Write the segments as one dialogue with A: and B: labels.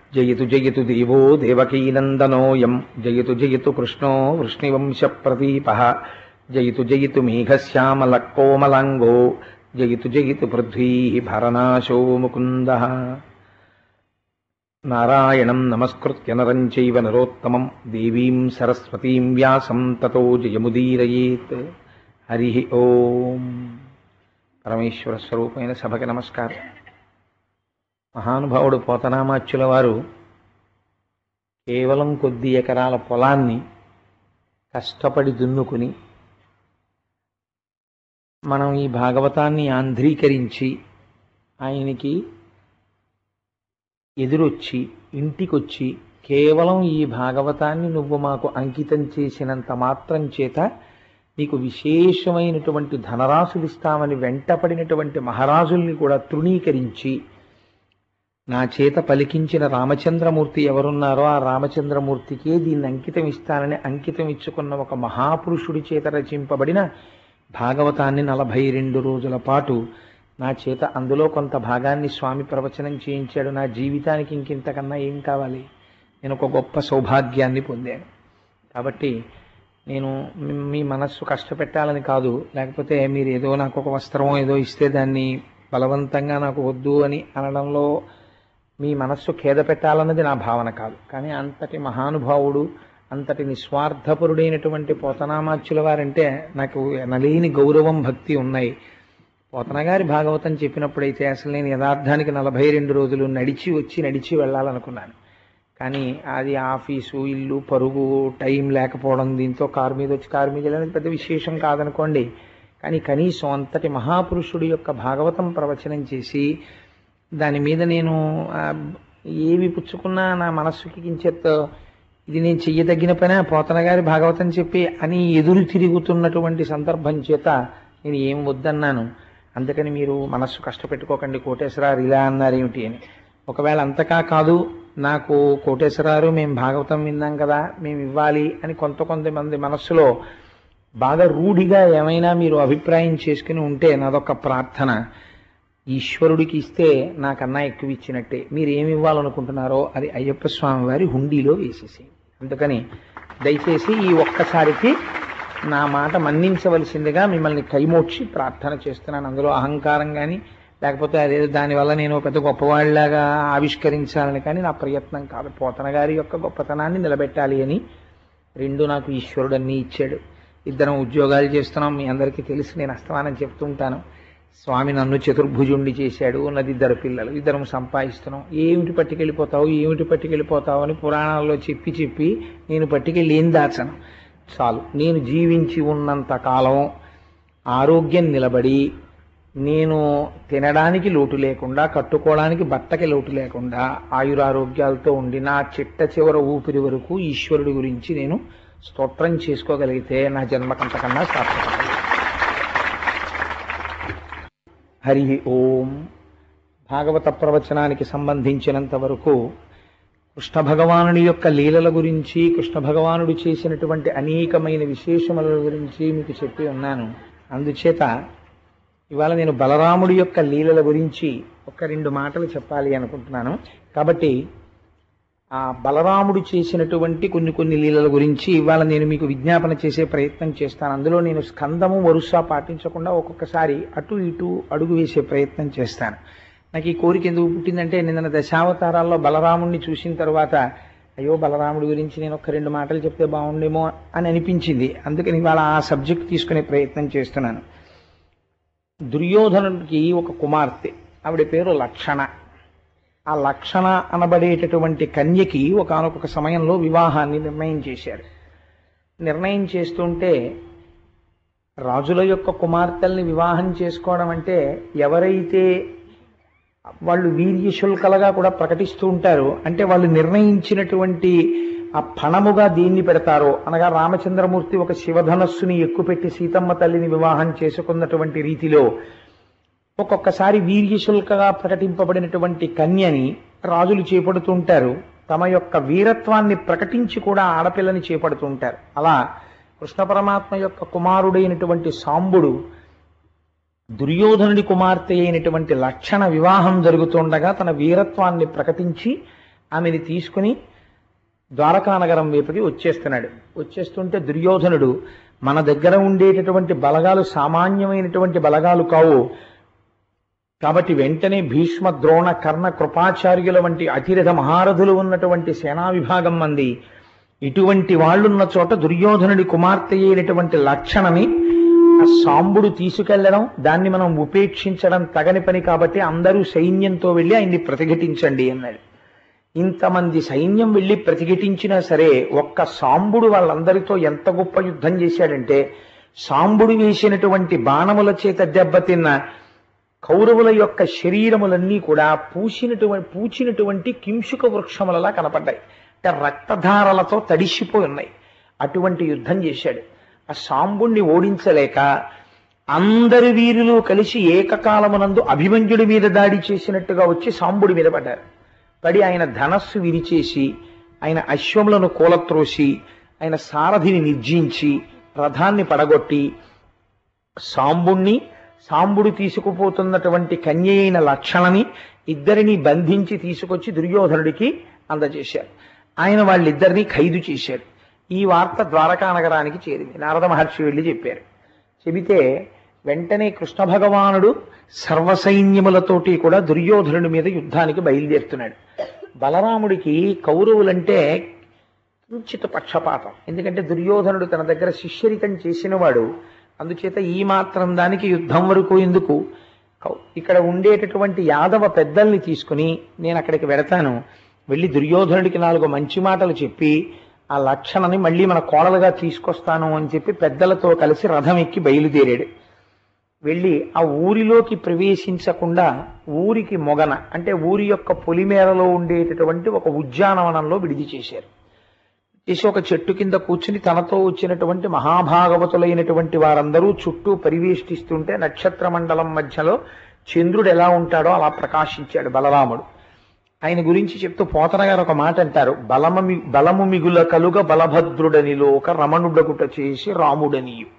A: జయతు జయతు దేవో దేవకీనందనోయం జయతు జయతు కృష్ణో వృష్ణివంశ ప్రదీప జయతు జయతు మేఘశ్యామల కోమలాంగో జయతు జయతు పృథ్వీ భరనాశో ముకుంద నారాయణం నమస్కృత్య నరం చైవ నరోత్తమం దేవీం సరస్వతీం వ్యాసం తతో జయముదీరయేత్ హరి ఓం పరమేశ్వర స్వరూపమైన సభకి నమస్కారం మహానుభావుడు పోతనామాచ్యుల వారు కేవలం కొద్ది ఎకరాల పొలాన్ని కష్టపడి దున్నుకుని మనం ఈ భాగవతాన్ని ఆంధ్రీకరించి ఆయనకి ఎదురొచ్చి ఇంటికొచ్చి కేవలం ఈ భాగవతాన్ని నువ్వు మాకు అంకితం చేసినంత మాత్రం చేత నీకు విశేషమైనటువంటి ధనరాశులు ఇస్తామని వెంటపడినటువంటి మహారాజుల్ని కూడా తృణీకరించి నా చేత పలికించిన రామచంద్రమూర్తి ఎవరున్నారో ఆ రామచంద్రమూర్తికే దీన్ని అంకితం ఇస్తానని అంకితం ఇచ్చుకున్న ఒక మహాపురుషుడి చేత రచింపబడిన భాగవతాన్ని నలభై రెండు రోజుల పాటు నా చేత అందులో కొంత భాగాన్ని స్వామి ప్రవచనం చేయించాడు నా జీవితానికి ఇంకింతకన్నా ఏం కావాలి నేను ఒక గొప్ప సౌభాగ్యాన్ని పొందాను కాబట్టి నేను మీ- మీ మనస్సు కష్టపెట్టాలని కాదు లేకపోతే మీరు ఏదో నాకు ఒక వస్త్రం ఏదో ఇస్తే దాన్ని బలవంతంగా నాకు వద్దు అని అనడంలో మీ మనస్సు ఖేద పెట్టాలన్నది నా భావన కాదు కానీ అంతటి మహానుభావుడు అంతటి నిస్వార్థపరుడైనటువంటి పోతనామాచ్యుల వారంటే నాకు ఎనలేని గౌరవం భక్తి ఉన్నాయి పోతన గారి భాగవతం చెప్పినప్పుడైతే అసలు నేను యథార్థానికి నలభై రెండు రోజులు నడిచి వచ్చి నడిచి వెళ్ళాలనుకున్నాను కానీ అది ఆఫీసు ఇల్లు పరుగు టైం లేకపోవడం దీంతో కారు మీద వచ్చి కారు మీద వెళ్ళడం పెద్ద విశేషం కాదనుకోండి కానీ కనీసం అంతటి మహాపురుషుడి యొక్క భాగవతం ప్రవచనం చేసి దాని మీద నేను ఆ, ఏవి పుచ్చుకున్నా నా మనస్సుకి కించెత్ ఇది నేను చెయ్యదగిన పనే పోతన గారి భాగవతం చెప్పి అని ఎదురు తిరుగుతున్నటువంటి సందర్భం చేత నేను ఏం వద్దన్నాను అందుకని మీరు మనస్సు కష్టపెట్టుకోకండి కోటేశ్వరారు ఇలా అన్నారేమిటి అని ఒకవేళ అంతకా కాదు నాకు కోటేశ్వరారు మేము భాగవతం విన్నాం కదా మేము ఇవ్వాలి అని కొంత కొంతమంది మనస్సులో బాగా రూఢిగా ఏమైనా మీరు అభిప్రాయం చేసుకుని ఉంటే నాదొక ప్రార్థన ఈశ్వరుడికి ఇస్తే నాకన్నా ఎక్కువ ఇచ్చినట్టే మీరు ఏమి ఇవ్వాలనుకుంటున్నారో అది అయ్యప్ప స్వామి వారి హుండీలో వేసేసి అందుకని దయచేసి ఈ ఒక్కసారికి నా మాట మన్నించవలసిందిగా మిమ్మల్ని కైమోడ్చి ప్రార్థన చేస్తున్నాను అందులో అహంకారం కానీ లేకపోతే అదేదో దానివల్ల నేను పెద్ద గొప్పవాళ్ళలాగా ఆవిష్కరించాలని కానీ నా ప్రయత్నం కాదు పోతన గారి యొక్క గొప్పతనాన్ని నిలబెట్టాలి అని రెండు నాకు ఈశ్వరుడు అన్నీ ఇచ్చాడు ఇద్దరం ఉద్యోగాలు చేస్తున్నాం మీ అందరికీ తెలిసి నేను అస్తమానం చెప్తుంటాను స్వామి నన్ను చతుర్భుజుండి చేశాడు ఉన్నది ఇద్దరు పిల్లలు ఇద్దరం సంపాదిస్తున్నాం ఏమిటి పట్టుకెళ్ళిపోతావు ఏమిటి పట్టుకెళ్ళిపోతావు అని పురాణాల్లో చెప్పి చెప్పి నేను పట్టుకెళ్ళి ఏం దాచను చాలు నేను జీవించి ఉన్నంత కాలం ఆరోగ్యం నిలబడి నేను తినడానికి లోటు లేకుండా కట్టుకోవడానికి బట్టకి లోటు లేకుండా ఆయురారోగ్యాలతో ఉండి నా చిట్ట చివర ఊపిరి వరకు ఈశ్వరుడి గురించి నేను స్తోత్రం చేసుకోగలిగితే నా జన్మకంతకన్నా సార్థకం హరి ఓం భాగవత ప్రవచనానికి సంబంధించినంత వరకు కృష్ణ భగవానుడి యొక్క లీలల గురించి కృష్ణ భగవానుడు చేసినటువంటి అనేకమైన విశేషముల గురించి మీకు చెప్పి ఉన్నాను అందుచేత ఇవాళ నేను బలరాముడి యొక్క లీలల గురించి ఒక రెండు మాటలు చెప్పాలి అనుకుంటున్నాను కాబట్టి ఆ బలరాముడు చేసినటువంటి కొన్ని కొన్ని లీలల గురించి ఇవాళ నేను మీకు విజ్ఞాపన చేసే ప్రయత్నం చేస్తాను అందులో నేను స్కందము వరుస పాటించకుండా ఒక్కొక్కసారి అటు ఇటు అడుగు వేసే ప్రయత్నం చేస్తాను నాకు ఈ కోరిక ఎందుకు పుట్టిందంటే నిన్న దశావతారాల్లో బలరాముడిని చూసిన తర్వాత అయ్యో బలరాముడి గురించి నేను ఒక రెండు మాటలు చెప్తే బాగుండేమో అని అనిపించింది అందుకని ఇవాళ ఆ సబ్జెక్ట్ తీసుకునే ప్రయత్నం చేస్తున్నాను దుర్యోధనుడికి ఒక కుమార్తె ఆవిడ పేరు లక్షణ ఆ లక్షణ అనబడేటటువంటి కన్యకి ఒకానొక సమయంలో వివాహాన్ని నిర్ణయం చేశారు నిర్ణయం చేస్తుంటే రాజుల యొక్క కుమార్తెల్ని వివాహం చేసుకోవడం అంటే ఎవరైతే వాళ్ళు వీర్యశుల్కలుగా కూడా ప్రకటిస్తూ ఉంటారు అంటే వాళ్ళు నిర్ణయించినటువంటి ఆ పణముగా దీన్ని పెడతారో అనగా రామచంద్రమూర్తి ఒక శివధనస్సుని ఎక్కుపెట్టి సీతమ్మ తల్లిని వివాహం చేసుకున్నటువంటి రీతిలో ఒక్కొక్కసారి వీర్యశుల్కగా ప్రకటింపబడినటువంటి కన్యని రాజులు చేపడుతుంటారు తమ యొక్క వీరత్వాన్ని ప్రకటించి కూడా ఆడపిల్లని చేపడుతుంటారు అలా కృష్ణ పరమాత్మ యొక్క కుమారుడైనటువంటి సాంబుడు దుర్యోధనుడి కుమార్తె అయినటువంటి లక్షణ వివాహం జరుగుతుండగా తన వీరత్వాన్ని ప్రకటించి ఆమెని తీసుకుని ద్వారకానగరం వైపుకి వచ్చేస్తున్నాడు వచ్చేస్తుంటే దుర్యోధనుడు మన దగ్గర ఉండేటటువంటి బలగాలు సామాన్యమైనటువంటి బలగాలు కావు కాబట్టి వెంటనే భీష్మ ద్రోణ కర్ణ కృపాచార్యుల వంటి అతిరథ మహారథులు ఉన్నటువంటి సేనా విభాగం మంది ఇటువంటి వాళ్ళున్న చోట దుర్యోధనుడి కుమార్తె అయినటువంటి లక్షణని ఆ సాంబుడు తీసుకెళ్లడం దాన్ని మనం ఉపేక్షించడం తగని పని కాబట్టి అందరూ సైన్యంతో వెళ్ళి ఆయన్ని ప్రతిఘటించండి అన్నాడు ఇంతమంది సైన్యం వెళ్ళి ప్రతిఘటించినా సరే ఒక్క సాంబుడు వాళ్ళందరితో ఎంత గొప్ప యుద్ధం చేశాడంటే సాంబుడు వేసినటువంటి బాణముల చేత దెబ్బతిన్న కౌరవుల యొక్క శరీరములన్నీ కూడా పూసినటువంటి పూచినటువంటి కింశుక వృక్షములలా కనపడ్డాయి అంటే రక్తధారలతో తడిసిపోయి ఉన్నాయి అటువంటి యుద్ధం చేశాడు ఆ సాంబుణ్ణి ఓడించలేక అందరి వీరులు కలిసి ఏకకాలమునందు అభిమన్యుడి మీద దాడి చేసినట్టుగా వచ్చి సాంబుడి మీద పడ్డారు పడి ఆయన ధనస్సు విరిచేసి ఆయన అశ్వములను కూలత్రోసి ఆయన సారథిని నిర్జించి రథాన్ని పడగొట్టి సాంబుణ్ణి సాంబుడు తీసుకుపోతున్నటువంటి కన్య అయిన లక్షణని ఇద్దరిని బంధించి తీసుకొచ్చి దుర్యోధనుడికి అందజేశారు ఆయన వాళ్ళిద్దరినీ ఖైదు చేశారు ఈ వార్త ద్వారకా నగరానికి చేరింది నారద మహర్షి వెళ్ళి చెప్పారు చెబితే వెంటనే కృష్ణ భగవానుడు సర్వసైన్యములతోటి కూడా దుర్యోధనుడి మీద యుద్ధానికి బయలుదేరుతున్నాడు బలరాముడికి కౌరవులంటే కించిత పక్షపాతం ఎందుకంటే దుర్యోధనుడు తన దగ్గర శిష్యరికం చేసినవాడు అందుచేత ఈ మాత్రం దానికి యుద్ధం వరకు ఎందుకు కౌ- ఇక్కడ ఉండేటటువంటి యాదవ పెద్దల్ని తీసుకుని నేను అక్కడికి వెడతాను వెళ్ళి దుర్యోధనుడికి నాలుగు మంచి మాటలు చెప్పి ఆ లక్షణని మళ్ళీ మన కోడలుగా తీసుకొస్తాను అని చెప్పి పెద్దలతో కలిసి రథం ఎక్కి బయలుదేరాడు వెళ్ళి ఆ ఊరిలోకి ప్రవేశించకుండా ఊరికి మొగన అంటే ఊరి యొక్క పొలిమేరలో ఉండేటటువంటి ఒక ఉద్యానవనంలో విడిది చేశారు చేసి ఒక చెట్టు కింద కూర్చుని తనతో వచ్చినటువంటి మహాభాగవతులైనటువంటి వారందరూ చుట్టూ పరివేష్టిస్తుంటే నక్షత్ర మండలం మధ్యలో చంద్రుడు ఎలా ఉంటాడో అలా ప్రకాశించాడు బలరాముడు ఆయన గురించి చెప్తూ పోతన గారు ఒక మాట అంటారు బలము మి- బలము మిగుల కలుగ బలభద్రుడనిలో ఒక రమణుడగుట చేసి రాముడనియు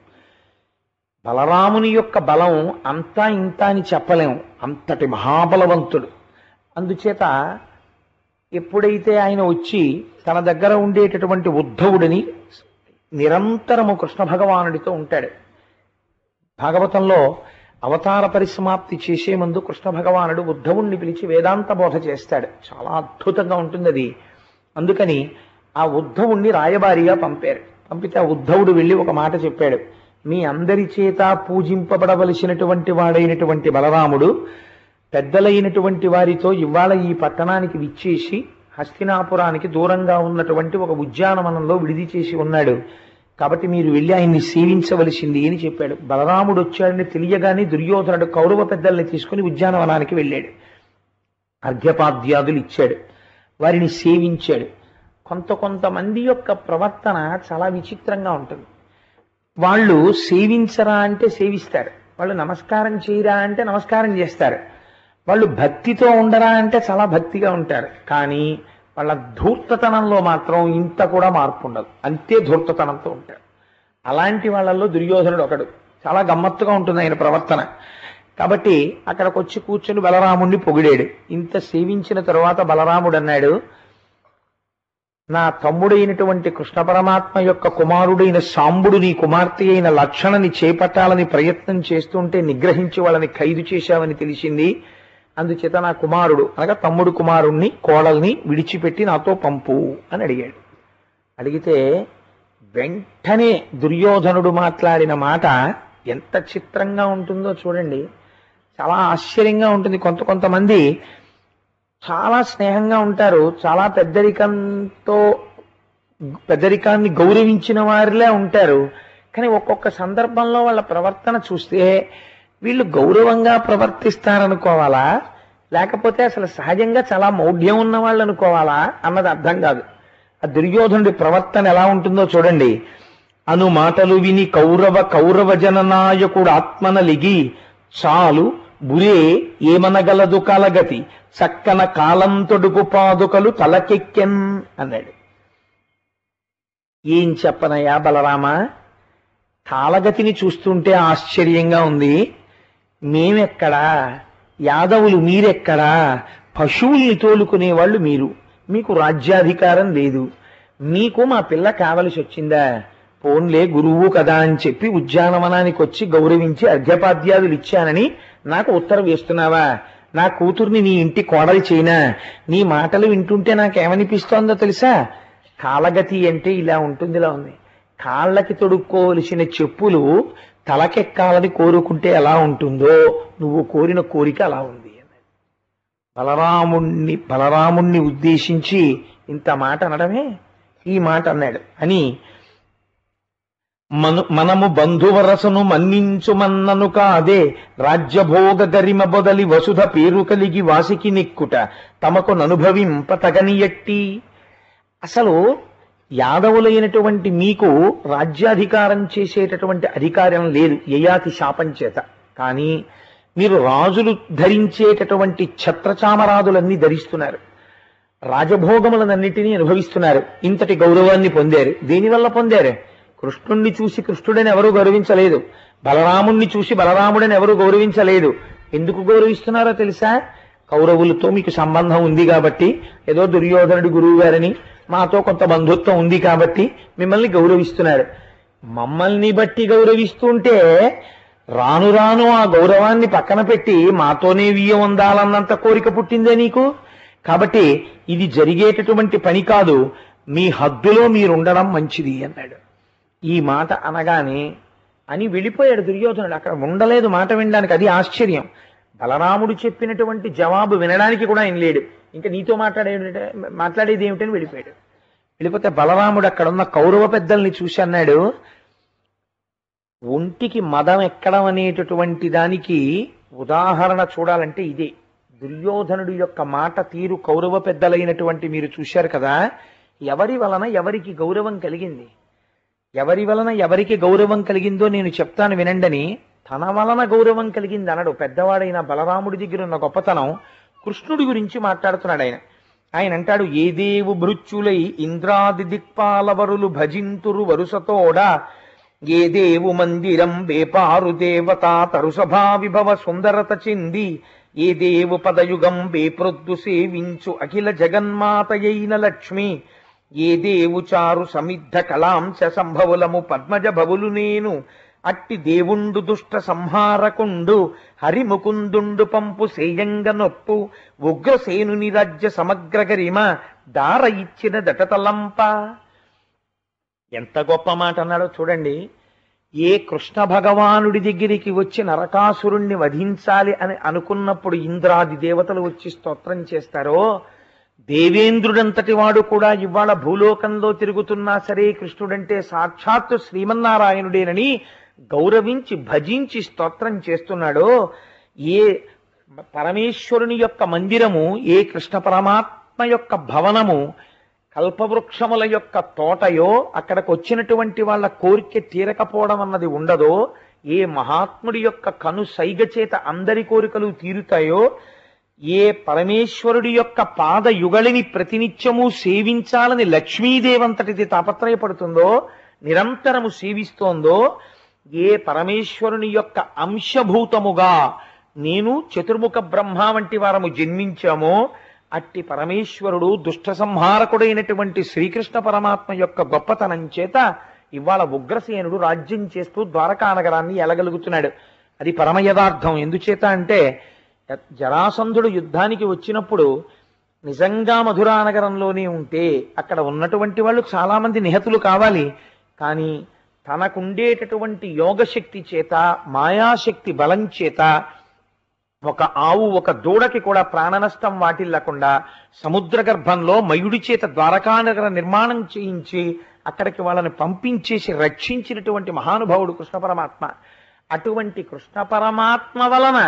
A: బలరాముని యొక్క బలం అంతా ఇంత అని చెప్పలేము అంతటి మహాబలవంతుడు అందుచేత ఎప్పుడైతే ఆయన వచ్చి తన దగ్గర ఉండేటటువంటి ఉద్ధవుడిని నిరంతరము కృష్ణ భగవానుడితో ఉంటాడు భాగవతంలో అవతార పరిసమాప్తి చేసే ముందు కృష్ణ భగవానుడు ఉద్ధవుణ్ణి పిలిచి వేదాంత బోధ చేస్తాడు చాలా అద్భుతంగా ఉంటుంది అది అందుకని ఆ ఉద్ధవుణ్ణి రాయబారిగా పంపారు పంపితే ఆ ఉద్ధవుడు వెళ్ళి ఒక మాట చెప్పాడు మీ అందరి చేత పూజింపబడవలసినటువంటి వాడైనటువంటి బలరాముడు పెద్దలైనటువంటి వారితో ఇవాళ ఈ పట్టణానికి విచ్చేసి హస్తినాపురానికి దూరంగా ఉన్నటువంటి ఒక ఉద్యానవనంలో విడిది చేసి ఉన్నాడు కాబట్టి మీరు వెళ్ళి ఆయన్ని సేవించవలసింది అని చెప్పాడు బలరాముడు వచ్చాడని తెలియగానే దుర్యోధనుడు కౌరవ పెద్దల్ని తీసుకుని ఉద్యానవనానికి వెళ్ళాడు అర్ఘ్యపాద్యాదులు ఇచ్చాడు వారిని సేవించాడు కొంత కొంతమంది యొక్క ప్రవర్తన చాలా విచిత్రంగా ఉంటుంది వాళ్ళు సేవించరా అంటే సేవిస్తారు వాళ్ళు నమస్కారం చేయరా అంటే నమస్కారం చేస్తారు వాళ్ళు భక్తితో ఉండరా అంటే చాలా భక్తిగా ఉంటారు కానీ వాళ్ళ ధూర్తతనంలో మాత్రం ఇంత కూడా మార్పు ఉండదు అంతే ధూర్తతనంతో ఉంటారు అలాంటి వాళ్ళల్లో దుర్యోధనుడు ఒకడు చాలా గమ్మత్తుగా ఉంటుంది ఆయన ప్రవర్తన కాబట్టి అక్కడికి వచ్చి కూర్చొని బలరాముణ్ణి పొగిడాడు ఇంత సేవించిన తరువాత బలరాముడు అన్నాడు నా తమ్ముడైనటువంటి కృష్ణ పరమాత్మ యొక్క కుమారుడైన సాంబుడు నీ కుమార్తె అయిన లక్షణని చేపట్టాలని ప్రయత్నం చేస్తుంటే నిగ్రహించి వాళ్ళని ఖైదు చేశావని తెలిసింది అందుచేత నా కుమారుడు అనగా తమ్ముడు కుమారుణ్ణి కోడల్ని విడిచిపెట్టి నాతో పంపు అని అడిగాడు అడిగితే వెంటనే దుర్యోధనుడు మాట్లాడిన మాట ఎంత చిత్రంగా ఉంటుందో చూడండి చాలా ఆశ్చర్యంగా ఉంటుంది కొంత కొంతమంది చాలా స్నేహంగా ఉంటారు చాలా పెద్దరికంతో పెద్దరికాన్ని గౌరవించిన వారిలే ఉంటారు కానీ ఒక్కొక్క సందర్భంలో వాళ్ళ ప్రవర్తన చూస్తే వీళ్ళు గౌరవంగా ప్రవర్తిస్తారనుకోవాలా లేకపోతే అసలు సహజంగా చాలా మౌఢ్యం ఉన్న వాళ్ళు అనుకోవాలా అన్నది అర్థం కాదు ఆ దుర్యోధనుడి ప్రవర్తన ఎలా ఉంటుందో చూడండి అను మాటలు విని కౌరవ కౌరవ జననాయకుడు ఆత్మన లిగి చాలు బురే ఏమనగలదు కలగతి చక్కన కాలం తొడుగు పాదుకలు తలకెక్కెన్ అన్నాడు ఏం చెప్పనయ్యా బలరామా కాలగతిని చూస్తుంటే ఆశ్చర్యంగా ఉంది మేమెక్కడా యాదవులు మీరెక్కడా పశువుల్ని తోలుకునే వాళ్ళు మీరు మీకు రాజ్యాధికారం లేదు మీకు మా పిల్ల కావలసి వచ్చిందా పోన్లే గురువు కదా అని చెప్పి ఉద్యానవనానికి వచ్చి గౌరవించి అర్ఘ్యపాద్యాదులు ఇచ్చానని నాకు ఉత్తరం వేస్తున్నావా నా కూతుర్ని నీ ఇంటి కోడలి చేయనా నీ మాటలు వింటుంటే నాకేమనిపిస్తోందో తెలుసా కాలగతి అంటే ఇలా ఉంటుంది ఇలా ఉంది కాళ్ళకి తొడుక్కోవలసిన చెప్పులు తలకెక్కాలని కోరుకుంటే ఎలా ఉంటుందో నువ్వు కోరిన కోరిక అలా ఉంది అన్నాడు. బలరాముణ్ణి బలరాముణ్ణి ఉద్దేశించి ఇంత మాట అనడమే ఈ మాట అన్నాడు అని మను మనము బంధువరసను మన్నించుమన్నను కాదే రాజ్యభోగ గరిమ బొదలి వసుధ పేరు కలిగి వాసికి నిక్కుట తమకు ననుభవింప తగనియట్టి అసలు యాదవులైనటువంటి మీకు రాజ్యాధికారం చేసేటటువంటి అధికారం లేదు యయాతి శాపం చేత కానీ మీరు రాజులు ధరించేటటువంటి ఛత్రచామరాదులన్నీ ధరిస్తున్నారు రాజభోగములనన్నిటినీ అనుభవిస్తున్నారు ఇంతటి గౌరవాన్ని పొందారు దేనివల్ల పొందారు కృష్ణుణ్ణి చూసి కృష్ణుడని ఎవరు గౌరవించలేదు బలరాముణ్ణి చూసి బలరాముడని ఎవరు గౌరవించలేదు ఎందుకు గౌరవిస్తున్నారో తెలుసా కౌరవులతో మీకు సంబంధం ఉంది కాబట్టి ఏదో దుర్యోధనుడి గురువు గారని మాతో కొంత బంధుత్వం ఉంది కాబట్టి మిమ్మల్ని గౌరవిస్తున్నారు మమ్మల్ని బట్టి గౌరవిస్తుంటే రాను రాను ఆ గౌరవాన్ని పక్కన పెట్టి మాతోనే వియ్యం ఉందాలన్నంత కోరిక పుట్టిందే నీకు కాబట్టి ఇది జరిగేటటువంటి పని కాదు మీ హద్దులో మీరు ఉండడం మంచిది అన్నాడు ఈ మాట అనగానే అని వెళ్ళిపోయాడు దుర్యోధనుడు అక్కడ ఉండలేదు మాట వినడానికి అది ఆశ్చర్యం బలరాముడు చెప్పినటువంటి జవాబు వినడానికి కూడా ఆయన లేడు ఇంకా నీతో మాట్లాడే మాట్లాడేది ఏమిటని వెళ్ళిపోయాడు వెళ్ళిపోతే బలరాముడు అక్కడ ఉన్న కౌరవ పెద్దల్ని చూసి అన్నాడు ఒంటికి మదం ఎక్కడం అనేటటువంటి దానికి ఉదాహరణ చూడాలంటే ఇదే దుర్యోధనుడి యొక్క మాట తీరు కౌరవ పెద్దలైనటువంటి మీరు చూశారు కదా ఎవరి వలన ఎవరికి గౌరవం కలిగింది ఎవరి వలన ఎవరికి గౌరవం కలిగిందో నేను చెప్తాను వినండని తన వలన గౌరవం కలిగింది అనడు పెద్దవాడైన బలరాముడి దగ్గర ఉన్న గొప్పతనం కృష్ణుడి గురించి మాట్లాడుతున్నాడు ఆయన ఆయన అంటాడు ఏ దేవు భృత్యులై ఇంద్రాది దిక్పాలవరులు భజింతురు వరుసతోడ ఏ దేవు మందిరం వేపారు దేవత తరుసభా విభవ సుందరత చెంది ఏ దేవు పదయుగం వేప్రొద్దు సేవించు అఖిల జగన్మాతయైన లక్ష్మి ఏ దేవు చారు సమిద్ధ కళాంశ సంభవులము పద్మజ భవులు నేను అట్టి దేవుండు దుష్ట సంహారకుండు హరిముకుందుండు పంపు సేయంగ నొప్పు ఉగ్రసేనుని రాజ్య సమగ్ర గరిమ దార ఇచ్చిన దటతలంప ఎంత గొప్ప మాట అన్నాడో చూడండి ఏ కృష్ణ భగవానుడి దగ్గరికి వచ్చి నరకాసురుణ్ణి వధించాలి అని అనుకున్నప్పుడు ఇంద్రాది దేవతలు వచ్చి స్తోత్రం చేస్తారో దేవేంద్రుడంతటి వాడు కూడా ఇవాళ భూలోకంలో తిరుగుతున్నా సరే కృష్ణుడంటే సాక్షాత్తు శ్రీమన్నారాయణుడేనని గౌరవించి భజించి స్తోత్రం చేస్తున్నాడో ఏ పరమేశ్వరుని యొక్క మందిరము ఏ కృష్ణ పరమాత్మ యొక్క భవనము కల్పవృక్షముల యొక్క తోటయో అక్కడికి వచ్చినటువంటి వాళ్ళ కోరిక తీరకపోవడం అన్నది ఉండదో ఏ మహాత్ముడి యొక్క కను సైగ చేత అందరి కోరికలు తీరుతాయో ఏ పరమేశ్వరుడి యొక్క పాద యుగళిని ప్రతినిత్యము సేవించాలని లక్ష్మీదేవంతటిది తాపత్రయపడుతుందో నిరంతరము సేవిస్తోందో ఏ పరమేశ్వరుని యొక్క అంశభూతముగా నేను చతుర్ముఖ బ్రహ్మ వంటి వారము జన్మించామో అట్టి పరమేశ్వరుడు దుష్ట సంహారకుడైనటువంటి శ్రీకృష్ణ పరమాత్మ యొక్క గొప్పతనం చేత ఇవాళ ఉగ్రసేనుడు రాజ్యం చేస్తూ ద్వారకా నగరాన్ని ఎలగలుగుతున్నాడు అది పరమ యథార్థం ఎందుచేత అంటే జరాసంధుడు యుద్ధానికి వచ్చినప్పుడు నిజంగా మధురా నగరంలోనే ఉంటే అక్కడ ఉన్నటువంటి వాళ్ళు చాలా మంది నిహతులు కావాలి కానీ తనకుండేటటువంటి యోగశక్తి చేత మాయాశక్తి బలం చేత ఒక ఆవు ఒక దూడకి కూడా ప్రాణ నష్టం వాటిల్లకుండా సముద్ర గర్భంలో మయుడి చేత ద్వారకానగర నిర్మాణం చేయించి అక్కడికి వాళ్ళని పంపించేసి రక్షించినటువంటి మహానుభావుడు కృష్ణ పరమాత్మ అటువంటి కృష్ణ పరమాత్మ వలన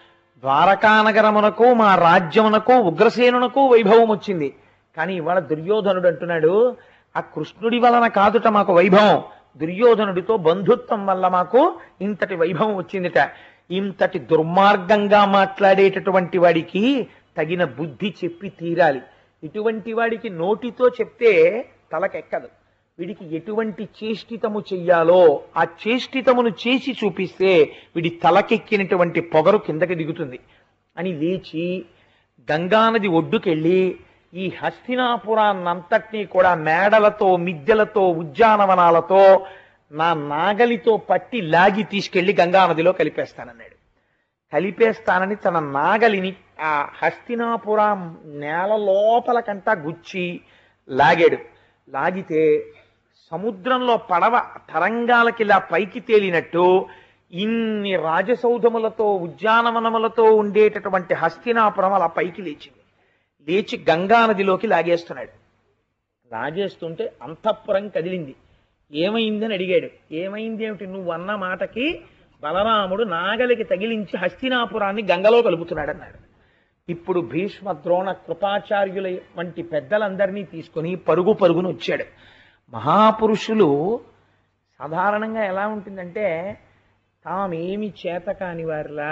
A: ద్వారకానగరమునకు మా రాజ్యమునకు ఉగ్రసేనునకు వైభవం వచ్చింది కానీ ఇవాళ దుర్యోధనుడు అంటున్నాడు ఆ కృష్ణుడి వలన కాదుట మాకు వైభవం దుర్యోధనుడితో బంధుత్వం వల్ల మాకు ఇంతటి వైభవం వచ్చిందిట ఇంతటి దుర్మార్గంగా మాట్లాడేటటువంటి వాడికి తగిన బుద్ధి చెప్పి తీరాలి ఇటువంటి వాడికి నోటితో చెప్తే తలకెక్కదు వీడికి ఎటువంటి చేష్టితము చెయ్యాలో ఆ చేష్టితమును చేసి చూపిస్తే వీడి తలకెక్కినటువంటి పొగరు కిందకి దిగుతుంది అని లేచి గంగానది ఒడ్డుకెళ్ళి ఈ హస్తినాపురాన్నంతటినీ కూడా మేడలతో మిద్దెలతో ఉద్యానవనాలతో నా నాగలితో పట్టి లాగి తీసుకెళ్లి గంగానదిలో కలిపేస్తానన్నాడు కలిపేస్తానని తన నాగలిని ఆ హస్తినాపురం నేల లోపలకంటా గుచ్చి లాగాడు లాగితే సముద్రంలో పడవ తరంగాలకి ఇలా పైకి తేలినట్టు ఇన్ని రాజసౌధములతో ఉద్యానవనములతో ఉండేటటువంటి హస్తినాపురం అలా పైకి లేచింది లేచి గంగానదిలోకి లాగేస్తున్నాడు లాగేస్తుంటే అంతఃపురం కదిలింది ఏమైందని అడిగాడు ఏమైంది ఏమిటి నువ్వు అన్న మాటకి బలరాముడు నాగలికి తగిలించి హస్తినాపురాన్ని గంగలో కలుపుతున్నాడు అన్నాడు ఇప్పుడు భీష్మ ద్రోణ కృపాచార్యుల వంటి పెద్దలందరినీ తీసుకొని పరుగు పరుగును వచ్చాడు మహాపురుషులు సాధారణంగా ఎలా ఉంటుందంటే తామేమి చేత కాని వారిలా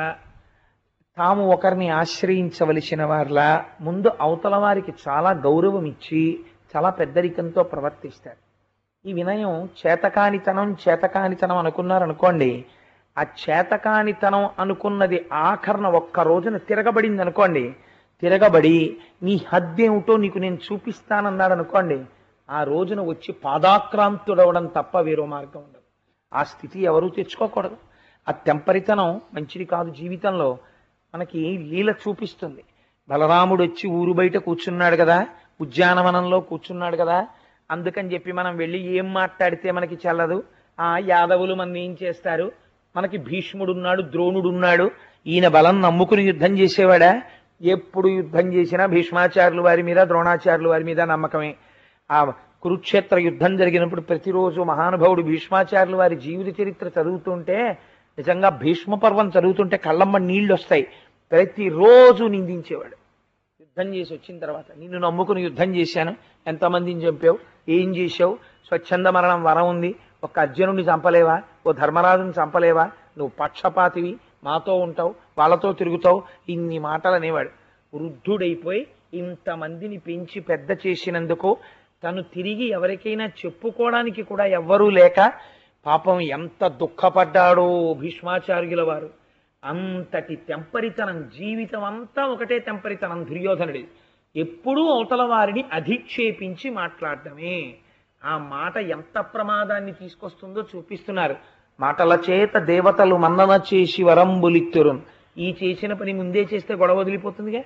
A: తాము ఒకరిని ఆశ్రయించవలసిన వారిలా ముందు అవతల వారికి చాలా గౌరవం ఇచ్చి చాలా పెద్దరికంతో ప్రవర్తిస్తారు ఈ వినయం చేతకానితనం చేతకానితనం అనుకున్నారనుకోండి ఆ చేతకానితనం అనుకున్నది ఆఖరణ ఒక్క రోజున తిరగబడింది అనుకోండి తిరగబడి నీ హద్దేమిటో నీకు నేను చూపిస్తానన్నాడు అనుకోండి ఆ రోజున వచ్చి పాదాక్రాంతుడవడం తప్ప వేరో మార్గం ఉండదు ఆ స్థితి ఎవరూ తెచ్చుకోకూడదు ఆ తెంపరితనం మంచిది కాదు జీవితంలో మనకి లీల చూపిస్తుంది బలరాముడు వచ్చి ఊరు బయట కూర్చున్నాడు కదా ఉద్యానవనంలో కూర్చున్నాడు కదా అందుకని చెప్పి మనం వెళ్ళి ఏం మాట్లాడితే మనకి చెల్లదు ఆ యాదవులు మన ఏం చేస్తారు మనకి భీష్ముడున్నాడు ద్రోణుడున్నాడు ఈయన బలం నమ్ముకుని యుద్ధం చేసేవాడా ఎప్పుడు యుద్ధం చేసినా భీష్మాచార్యుల వారి మీద ద్రోణాచార్యుల వారి మీద నమ్మకమే ఆ కురుక్షేత్ర యుద్ధం జరిగినప్పుడు ప్రతిరోజు మహానుభావుడు భీష్మాచార్యుల వారి జీవిత చరిత్ర చదువుతుంటే నిజంగా భీష్మ పర్వం చదువుతుంటే కళ్ళమ్మ నీళ్లు వస్తాయి ప్రతిరోజు నిందించేవాడు యుద్ధం చేసి వచ్చిన తర్వాత నిన్ను నమ్ముకుని యుద్ధం చేశాను ఎంతమందిని చంపావు ఏం చేశావు స్వచ్ఛంద మరణం వరం ఉంది ఒక అర్జునుడిని చంపలేవా ఓ ధర్మరాజుని చంపలేవా నువ్వు పక్షపాతివి మాతో ఉంటావు వాళ్ళతో తిరుగుతావు ఇన్ని మాటలు అనేవాడు వృద్ధుడైపోయి ఇంతమందిని పెంచి పెద్ద చేసినందుకు తను తిరిగి ఎవరికైనా చెప్పుకోవడానికి కూడా ఎవ్వరూ లేక పాపం ఎంత దుఃఖపడ్డాడో భీష్మాచార్యుల వారు అంతటి తెంపరితనం జీవితం అంతా ఒకటే తెంపరితనం దుర్యోధనుడి ఎప్పుడూ అవతల వారిని అధిక్షేపించి మాట్లాడటమే ఆ మాట ఎంత ప్రమాదాన్ని తీసుకొస్తుందో చూపిస్తున్నారు మాటల చేత దేవతలు మన్నన చేసి వరంబులిత్తురున్ ఈ చేసిన పని ముందే చేస్తే గొడవ వదిలిపోతుందిగా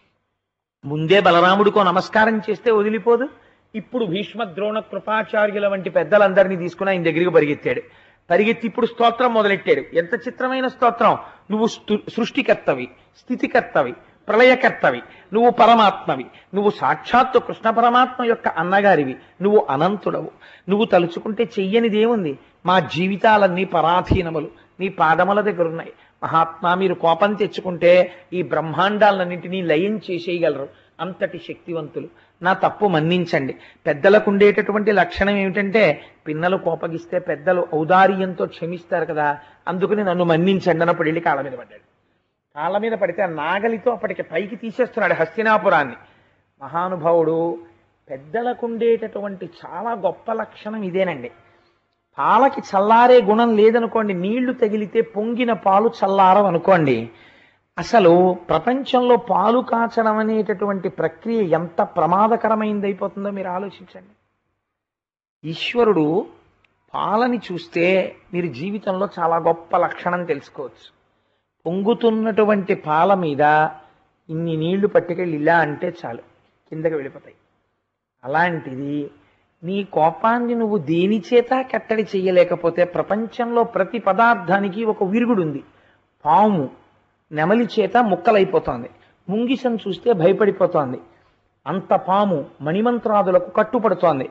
A: ముందే బలరాముడికో నమస్కారం చేస్తే వదిలిపోదు ఇప్పుడు భీష్మ ద్రోణ కృపాచార్యుల వంటి పెద్దలందరినీ తీసుకుని ఆయన దగ్గరికి పరిగెత్తాడు పరిగెత్తి ఇప్పుడు స్తోత్రం మొదలెట్టాడు ఎంత చిత్రమైన స్తోత్రం నువ్వు స్తు- సృష్టికర్తవి స్థితికర్తవి ప్రళయకర్తవి నువ్వు పరమాత్మవి నువ్వు సాక్షాత్తు కృష్ణ పరమాత్మ యొక్క అన్నగారివి నువ్వు అనంతుడవు నువ్వు తలుచుకుంటే చెయ్యనిదేముంది మా జీవితాలన్నీ పరాధీనములు నీ పాదముల దగ్గర ఉన్నాయి మహాత్మా మీరు కోపం తెచ్చుకుంటే ఈ బ్రహ్మాండాలన్నింటినీ లయం చేసేయగలరు అంతటి శక్తివంతులు నా తప్పు మన్నించండి పెద్దలకు ఉండేటటువంటి లక్షణం ఏమిటంటే పిన్నలు కోపగిస్తే పెద్దలు ఔదార్యంతో క్షమిస్తారు కదా అందుకని నన్ను మన్నించండి అన్నప్పుడు వెళ్ళి కాళ్ళ మీద పడ్డాడు కాళ్ళ మీద పడితే ఆ నాగలితో అప్పటికి పైకి తీసేస్తున్నాడు హస్తినాపురాన్ని మహానుభావుడు పెద్దలకు ఉండేటటువంటి చాలా గొప్ప లక్షణం ఇదేనండి పాలకి చల్లారే గుణం లేదనుకోండి నీళ్లు తగిలితే పొంగిన పాలు చల్లారం అనుకోండి అసలు ప్రపంచంలో పాలు కాచడం అనేటటువంటి ప్రక్రియ ఎంత ప్రమాదకరమైంది అయిపోతుందో మీరు ఆలోచించండి ఈశ్వరుడు పాలని చూస్తే మీరు జీవితంలో చాలా గొప్ప లక్షణం తెలుసుకోవచ్చు పొంగుతున్నటువంటి పాల మీద ఇన్ని నీళ్లు పట్టుకెళ్ళి ఇలా అంటే చాలు కిందకి వెళ్ళిపోతాయి అలాంటిది నీ కోపాన్ని నువ్వు దేని చేత కట్టడి చేయలేకపోతే ప్రపంచంలో ప్రతి పదార్థానికి ఒక విరుగుడు ఉంది పాము నెమలి చేత ముక్కలైపోతోంది ముంగిసం చూస్తే భయపడిపోతోంది అంత పాము మణిమంత్రాదులకు కట్టుపడుతోంది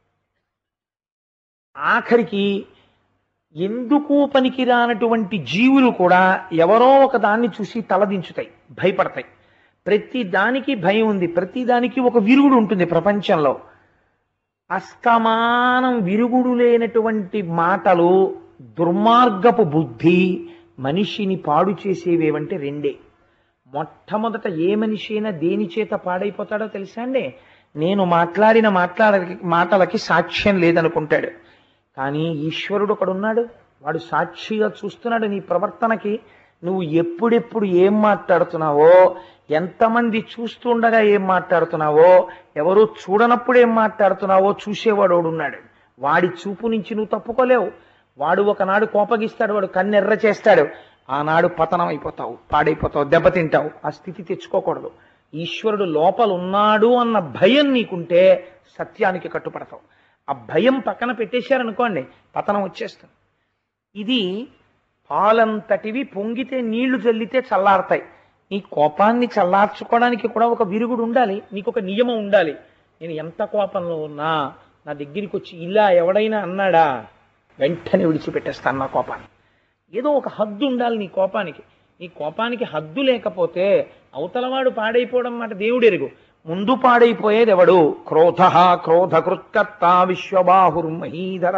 A: ఆఖరికి ఎందుకు పనికిరానటువంటి జీవులు కూడా ఎవరో ఒక దాన్ని చూసి తలదించుతాయి భయపడతాయి ప్రతి దానికి భయం ఉంది ప్రతి దానికి ఒక విరుగుడు ఉంటుంది ప్రపంచంలో అస్తమానం విరుగుడు లేనటువంటి మాటలు దుర్మార్గపు బుద్ధి మనిషిని పాడు చేసేవేవంటే రెండే మొట్టమొదట ఏ మనిషి అయినా దేని చేత పాడైపోతాడో తెలుసా అండి నేను మాట్లాడిన మాట్లాడ మాటలకి సాక్ష్యం లేదనుకుంటాడు కానీ ఈశ్వరుడు ఒకడున్నాడు వాడు సాక్షిగా చూస్తున్నాడు నీ ప్రవర్తనకి నువ్వు ఎప్పుడెప్పుడు ఏం మాట్లాడుతున్నావో ఎంతమంది చూస్తుండగా ఏం మాట్లాడుతున్నావో ఎవరు చూడనప్పుడు ఏం మాట్లాడుతున్నావో చూసేవాడు ఉన్నాడు వాడి చూపు నుంచి నువ్వు తప్పుకోలేవు వాడు ఒకనాడు కోపగిస్తాడు వాడు కన్నెర్ర చేస్తాడు ఆనాడు పతనం అయిపోతావు పాడైపోతావు దెబ్బతింటావు ఆ స్థితి తెచ్చుకోకూడదు ఈశ్వరుడు లోపల ఉన్నాడు అన్న భయం నీకుంటే సత్యానికి కట్టుపడతావు ఆ భయం పక్కన పెట్టేశారనుకోండి పతనం వచ్చేస్తుంది ఇది పాలంతటివి పొంగితే నీళ్లు చల్లితే చల్లారతాయి నీ కోపాన్ని చల్లార్చుకోవడానికి కూడా ఒక విరుగుడు ఉండాలి నీకు ఒక నియమం ఉండాలి నేను ఎంత కోపంలో ఉన్నా నా దగ్గరికి వచ్చి ఇలా ఎవడైనా అన్నాడా వెంటనే విడిచిపెట్టేస్తాను నా కోపాన్ని ఏదో ఒక హద్దు ఉండాలి నీ కోపానికి నీ కోపానికి హద్దు లేకపోతే అవతలవాడు పాడైపోవడం మాట దేవుడు ఎరుగు ముందు పాడైపోయేది ఎవడు క్రోధ క్రోధకృత్కర్త విశ్వబాహుర్మహీధర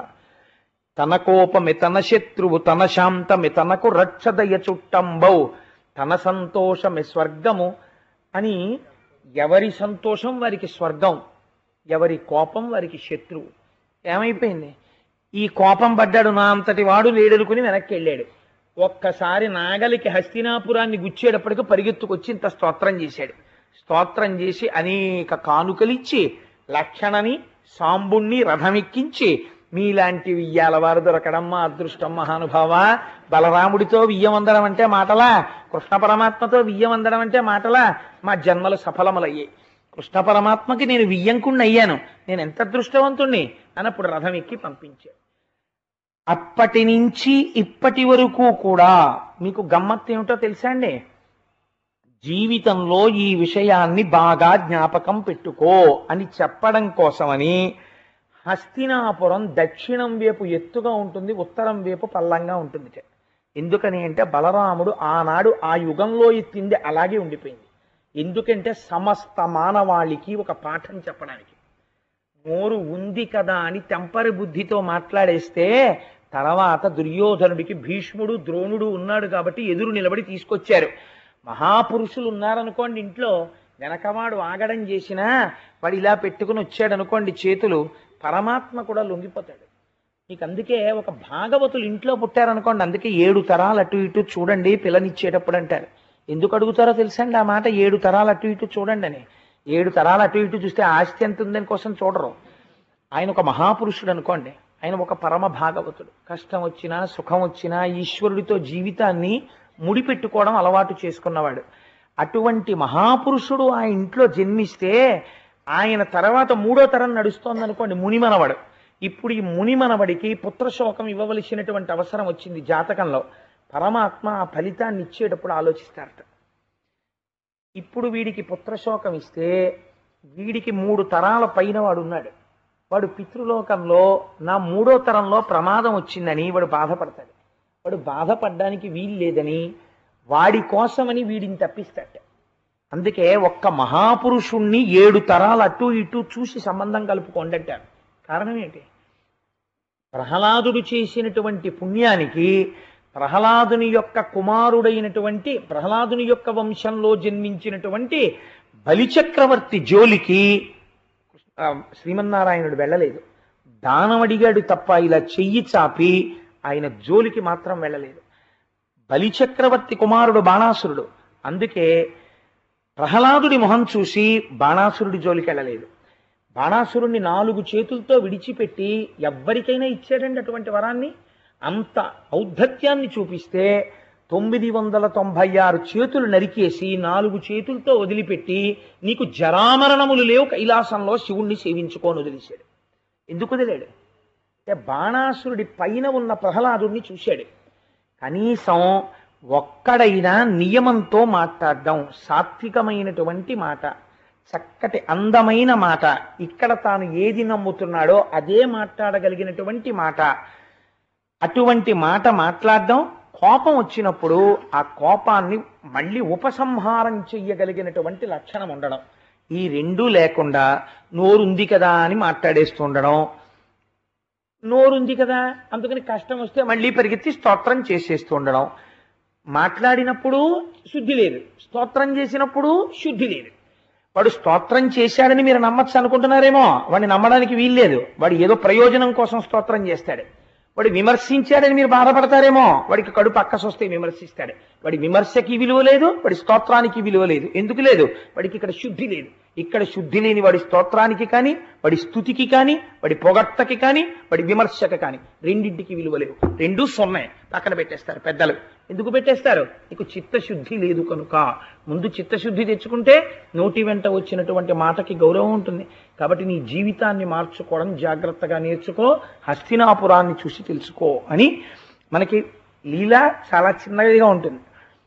A: తన కోపమి తన శత్రువు తన శాంతమి తనకు రక్షదయ చుట్టంబౌ తన సంతోషమి స్వర్గము అని ఎవరి సంతోషం వారికి స్వర్గం ఎవరి కోపం వారికి శత్రువు ఏమైపోయింది ఈ కోపం పడ్డాడు నా అంతటి వాడు లేడనుకుని వెనక్కి వెళ్ళాడు ఒక్కసారి నాగలికి హస్తినాపురాన్ని గుచ్చేటప్పటికి పరిగెత్తుకొచ్చి ఇంత స్తోత్రం చేశాడు స్తోత్రం చేసి అనేక కానుకలిచ్చి లక్షణని సాంబుణ్ణి రథమెక్కించి మీలాంటి వియ్యాల వారు దొరకడం మా అదృష్టం మహానుభావ బలరాముడితో వియ్యమందడం అంటే మాటలా కృష్ణ పరమాత్మతో వియ్యమందడం అంటే మాటలా మా జన్మలు సఫలములయ్యాయి కృష్ణ పరమాత్మకి నేను వియ్యంకుణ్ణి అయ్యాను నేను ఎంత అదృష్టవంతుణ్ణి అన్నప్పుడు రథం ఎక్కి పంపించాడు అప్పటి నుంచి ఇప్పటి వరకు కూడా మీకు గమ్మత్తు ఏమిటో తెలుసా అండి జీవితంలో ఈ విషయాన్ని బాగా జ్ఞాపకం పెట్టుకో అని చెప్పడం కోసమని హస్తినాపురం దక్షిణం వైపు ఎత్తుగా ఉంటుంది ఉత్తరం వైపు పల్లంగా ఉంటుంది ఎందుకని అంటే బలరాముడు ఆనాడు ఆ యుగంలో ఎత్తింది అలాగే ఉండిపోయింది ఎందుకంటే సమస్త మానవాళికి ఒక పాఠం చెప్పడానికి నోరు ఉంది కదా అని తెంపరి బుద్ధితో మాట్లాడేస్తే తర్వాత దుర్యోధనుడికి భీష్ముడు ద్రోణుడు ఉన్నాడు కాబట్టి ఎదురు నిలబడి తీసుకొచ్చారు మహాపురుషులు ఉన్నారనుకోండి ఇంట్లో వెనకవాడు ఆగడం చేసినా వాడు ఇలా పెట్టుకుని వచ్చాడు అనుకోండి చేతులు పరమాత్మ కూడా లొంగిపోతాడు మీకు అందుకే ఒక భాగవతులు ఇంట్లో పుట్టారనుకోండి అందుకే ఏడు తరాలు అటు ఇటు చూడండి పిల్లనిచ్చేటప్పుడు అంటారు ఎందుకు అడుగుతారో తెలుసండి ఆ మాట ఏడు తరాలు అటు ఇటు చూడండి అని ఏడు తరాలు అటు ఇటు చూస్తే ఆస్తి ఎంత ఉందని కోసం చూడరు ఆయన ఒక మహాపురుషుడు అనుకోండి ఆయన ఒక పరమ భాగవతుడు కష్టం వచ్చినా సుఖం వచ్చినా ఈశ్వరుడితో జీవితాన్ని ముడిపెట్టుకోవడం అలవాటు చేసుకున్నవాడు అటువంటి మహాపురుషుడు ఆ ఇంట్లో జన్మిస్తే ఆయన తర్వాత మూడో తరం నడుస్తోంది అనుకోండి మునిమనవడు ఇప్పుడు ఈ మునిమనవడికి పుత్రశోకం ఇవ్వవలసినటువంటి అవసరం వచ్చింది జాతకంలో పరమాత్మ ఆ ఫలితాన్ని ఇచ్చేటప్పుడు ఆలోచిస్తారట ఇప్పుడు వీడికి పుత్రశోకం ఇస్తే వీడికి మూడు తరాల పైన వాడు ఉన్నాడు వాడు పితృలోకంలో నా మూడో తరంలో ప్రమాదం వచ్చిందని వాడు బాధపడతాడు వాడు బాధపడడానికి వీలు లేదని వాడి కోసమని వీడిని తప్పిస్తాట అందుకే ఒక్క మహాపురుషుణ్ణి ఏడు తరాలు అటు ఇటు చూసి సంబంధం కలుపుకోండి అంటారు కారణం ఏంటి ప్రహ్లాదుడు చేసినటువంటి పుణ్యానికి ప్రహ్లాదుని యొక్క కుమారుడైనటువంటి ప్రహ్లాదుని యొక్క వంశంలో జన్మించినటువంటి బలిచక్రవర్తి జోలికి ఆ, శ్రీమన్నారాయణుడు వెళ్ళలేదు దానం అడిగాడు తప్ప ఇలా చెయ్యి చాపి ఆయన జోలికి మాత్రం వెళ్ళలేదు బలిచక్రవర్తి కుమారుడు బాణాసురుడు అందుకే ప్రహ్లాదుడి మొహం చూసి బాణాసురుడి జోలికి వెళ్ళలేదు బాణాసురుణ్ణి నాలుగు చేతులతో విడిచిపెట్టి ఎవ్వరికైనా ఇచ్చాడండి అటువంటి వరాన్ని అంత ఔద్ధత్యాన్ని చూపిస్తే తొమ్మిది వందల తొంభై ఆరు చేతులు నరికేసి నాలుగు చేతులతో వదిలిపెట్టి నీకు జరామరణములు లేవు కైలాసంలో శివుణ్ణి సేవించుకోని వదిలేశాడు ఎందుకు వదిలాడు అంటే బాణాసురుడి పైన ఉన్న ప్రహ్లాదుడిని చూశాడు కనీసం ఒక్కడైనా నియమంతో మాట్లాడడం సాత్వికమైనటువంటి మాట చక్కటి అందమైన మాట ఇక్కడ తాను ఏది నమ్ముతున్నాడో అదే మాట్లాడగలిగినటువంటి మాట అటువంటి మాట మాట్లాడడం కోపం వచ్చినప్పుడు ఆ కోపాన్ని మళ్ళీ ఉపసంహారం చెయ్యగలిగినటువంటి లక్షణం ఉండడం ఈ రెండూ లేకుండా నోరుంది కదా అని మాట్లాడేస్తూ ఉండడం నోరుంది కదా అందుకని కష్టం వస్తే మళ్ళీ పరిగెత్తి స్తోత్రం చేసేస్తూ ఉండడం మాట్లాడినప్పుడు శుద్ధి లేదు స్తోత్రం చేసినప్పుడు శుద్ధి లేదు వాడు స్తోత్రం చేశాడని మీరు నమ్మచ్చు అనుకుంటున్నారేమో వాడిని నమ్మడానికి వీల్లేదు వాడు ఏదో ప్రయోజనం కోసం స్తోత్రం చేస్తాడు వాడు విమర్శించాడని మీరు బాధపడతారేమో వాడికి కడుపు అక్కసొస్తే విమర్శిస్తాడు వాడి విమర్శకి విలువ లేదు వాడి స్తోత్రానికి విలువ లేదు ఎందుకు లేదు వాడికి ఇక్కడ శుద్ధి లేదు ఇక్కడ శుద్ధి లేని వాడి స్తోత్రానికి కానీ వాడి స్థుతికి కానీ వాడి పొగట్టకి కానీ వాడి విమర్శకి కానీ రెండింటికి విలువ లేవు రెండూ సున్నే పక్కన పెట్టేస్తారు పెద్దలు ఎందుకు పెట్టేస్తారు నీకు చిత్తశుద్ధి లేదు కనుక ముందు చిత్తశుద్ధి తెచ్చుకుంటే నోటి వెంట వచ్చినటువంటి మాటకి గౌరవం ఉంటుంది కాబట్టి నీ జీవితాన్ని మార్చుకోవడం జాగ్రత్తగా నేర్చుకో హస్తినాపురాన్ని చూసి తెలుసుకో అని మనకి లీల చాలా చిన్నదిగా ఉంటుంది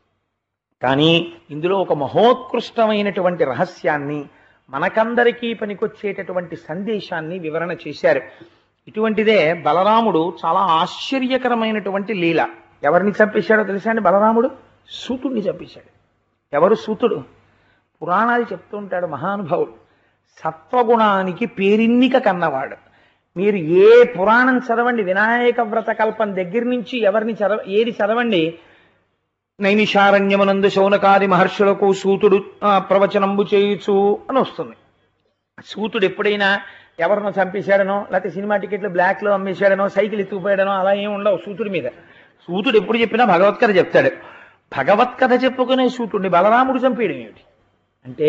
A: కానీ ఇందులో ఒక మహోత్కృష్టమైనటువంటి రహస్యాన్ని మనకందరికీ పనికొచ్చేటటువంటి సందేశాన్ని వివరణ చేశారు ఇటువంటిదే బలరాముడు చాలా ఆశ్చర్యకరమైనటువంటి లీల ఎవరిని చంపేశాడో తెలుసా అండి బలరాముడు సూతుడిని చంపేశాడు ఎవరు సూతుడు పురాణాలు చెప్తూ ఉంటాడు మహానుభావుడు సత్వగుణానికి పేరిన్నిక కన్నవాడు మీరు ఏ పురాణం చదవండి వినాయక వ్రత కల్పం దగ్గర నుంచి ఎవరిని చదవ ఏది చదవండి నైమిషారణ్యమునందు శౌనకాది మహర్షులకు సూతుడు ఆ, ప్రవచనంబు చేయొచ్చు అని వస్తుంది సూతుడు ఎప్పుడైనా ఎవరినో చంపేశాడనో లేకపోతే సినిమా టికెట్లు బ్లాక్ లో అమ్మేశాడనో సైకిల్ ఎత్తుకుపోయాడనో అలా ఏం ఉండవు సూతుడి మీద సూతుడు ఎప్పుడు చెప్పినా భగవత్కథ చెప్తాడు భగవత్కథ చెప్పుకునే సూతుడిని బలరాముడు చంపేయడం ఏమిటి అంటే